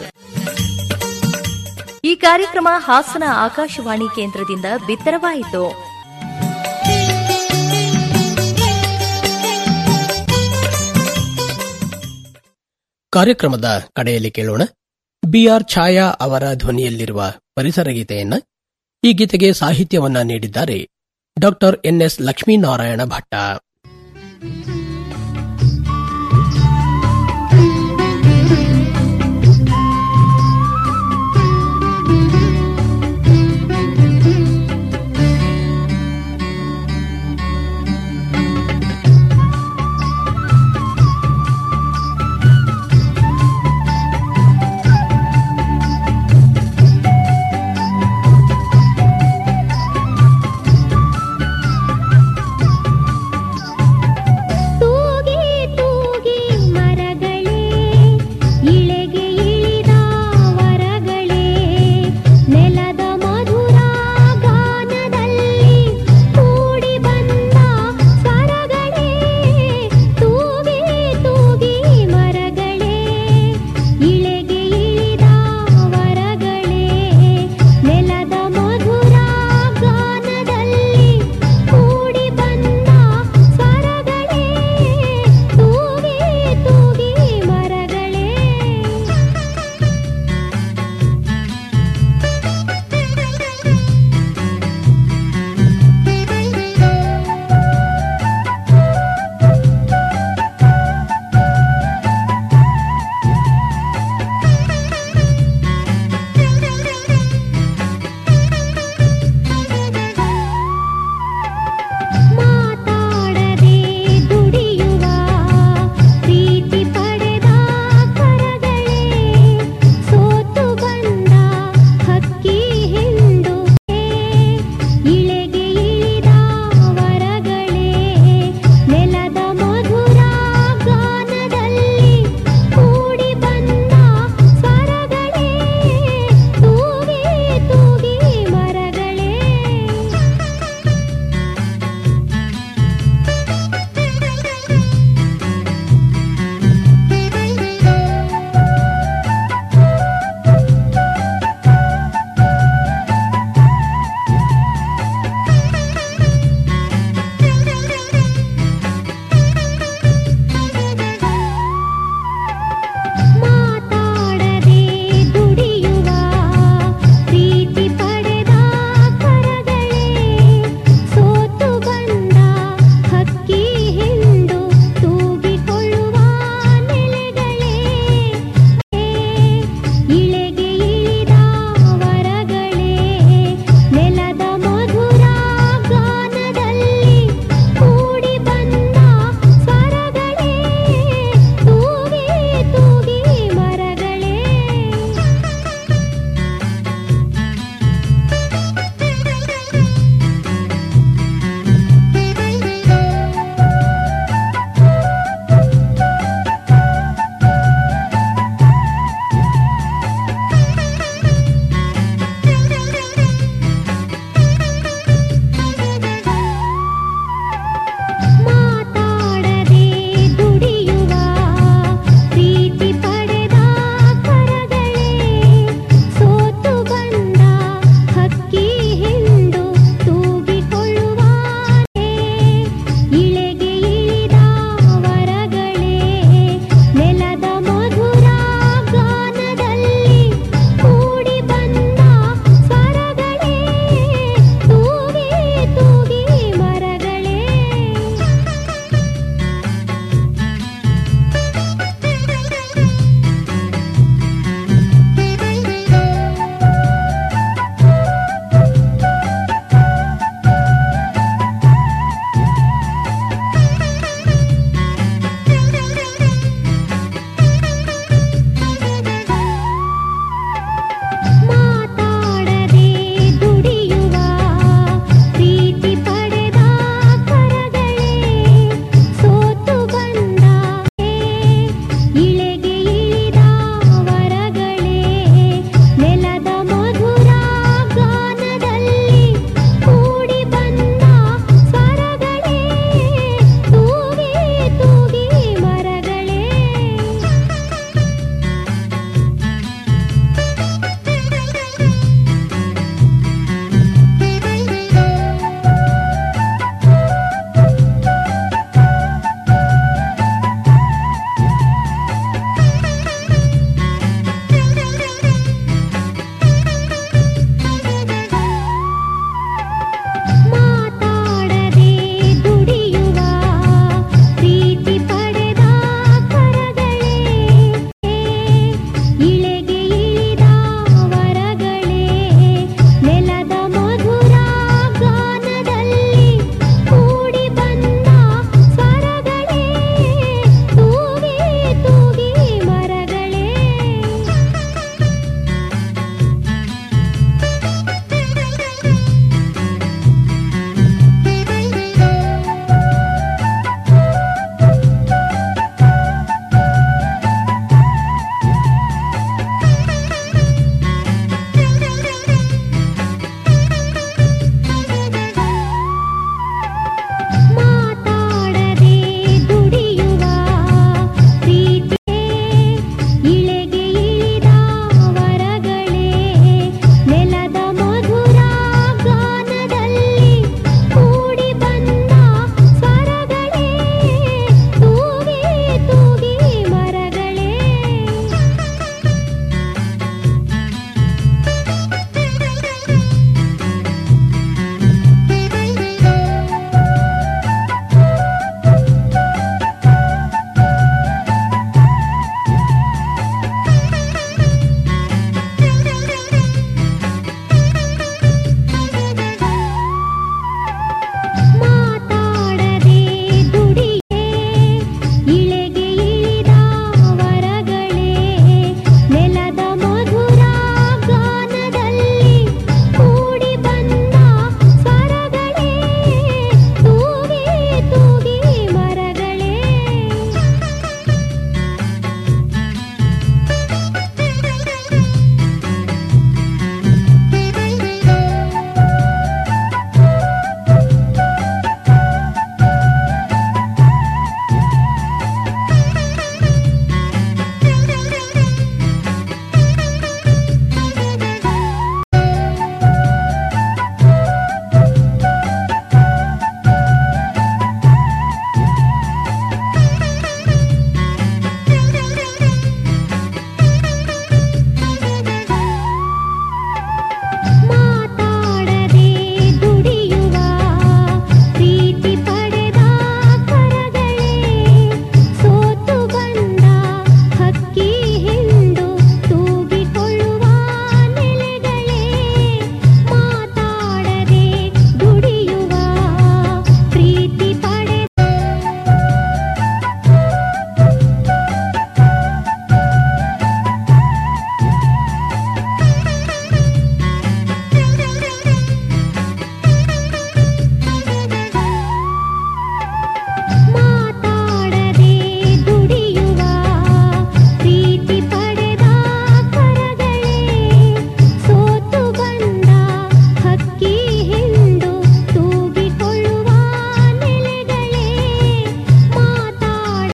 ಈ ಕಾರ್ಯಕ್ರಮ ಹಾಸನ ಆಕಾಶವಾಣಿ ಕೇಂದ್ರದಿಂದ ಬಿತ್ತರವಾಯಿತು ಕಾರ್ಯಕ್ರಮದ ಕಡೆಯಲ್ಲಿ ಕೇಳೋಣ ಬಿಆರ್ ಛಾಯಾ ಅವರ ಧ್ವನಿಯಲ್ಲಿರುವ ಪರಿಸರ ಗೀತೆಯನ್ನ ಈ ಗೀತೆಗೆ ಸಾಹಿತ್ಯವನ್ನ ನೀಡಿದ್ದಾರೆ ಡಾಕ್ಟರ್ ಎನ್ಎಸ್ ಲಕ್ಷ್ಮೀನಾರಾಯಣ ಭಟ್ಟ ಿ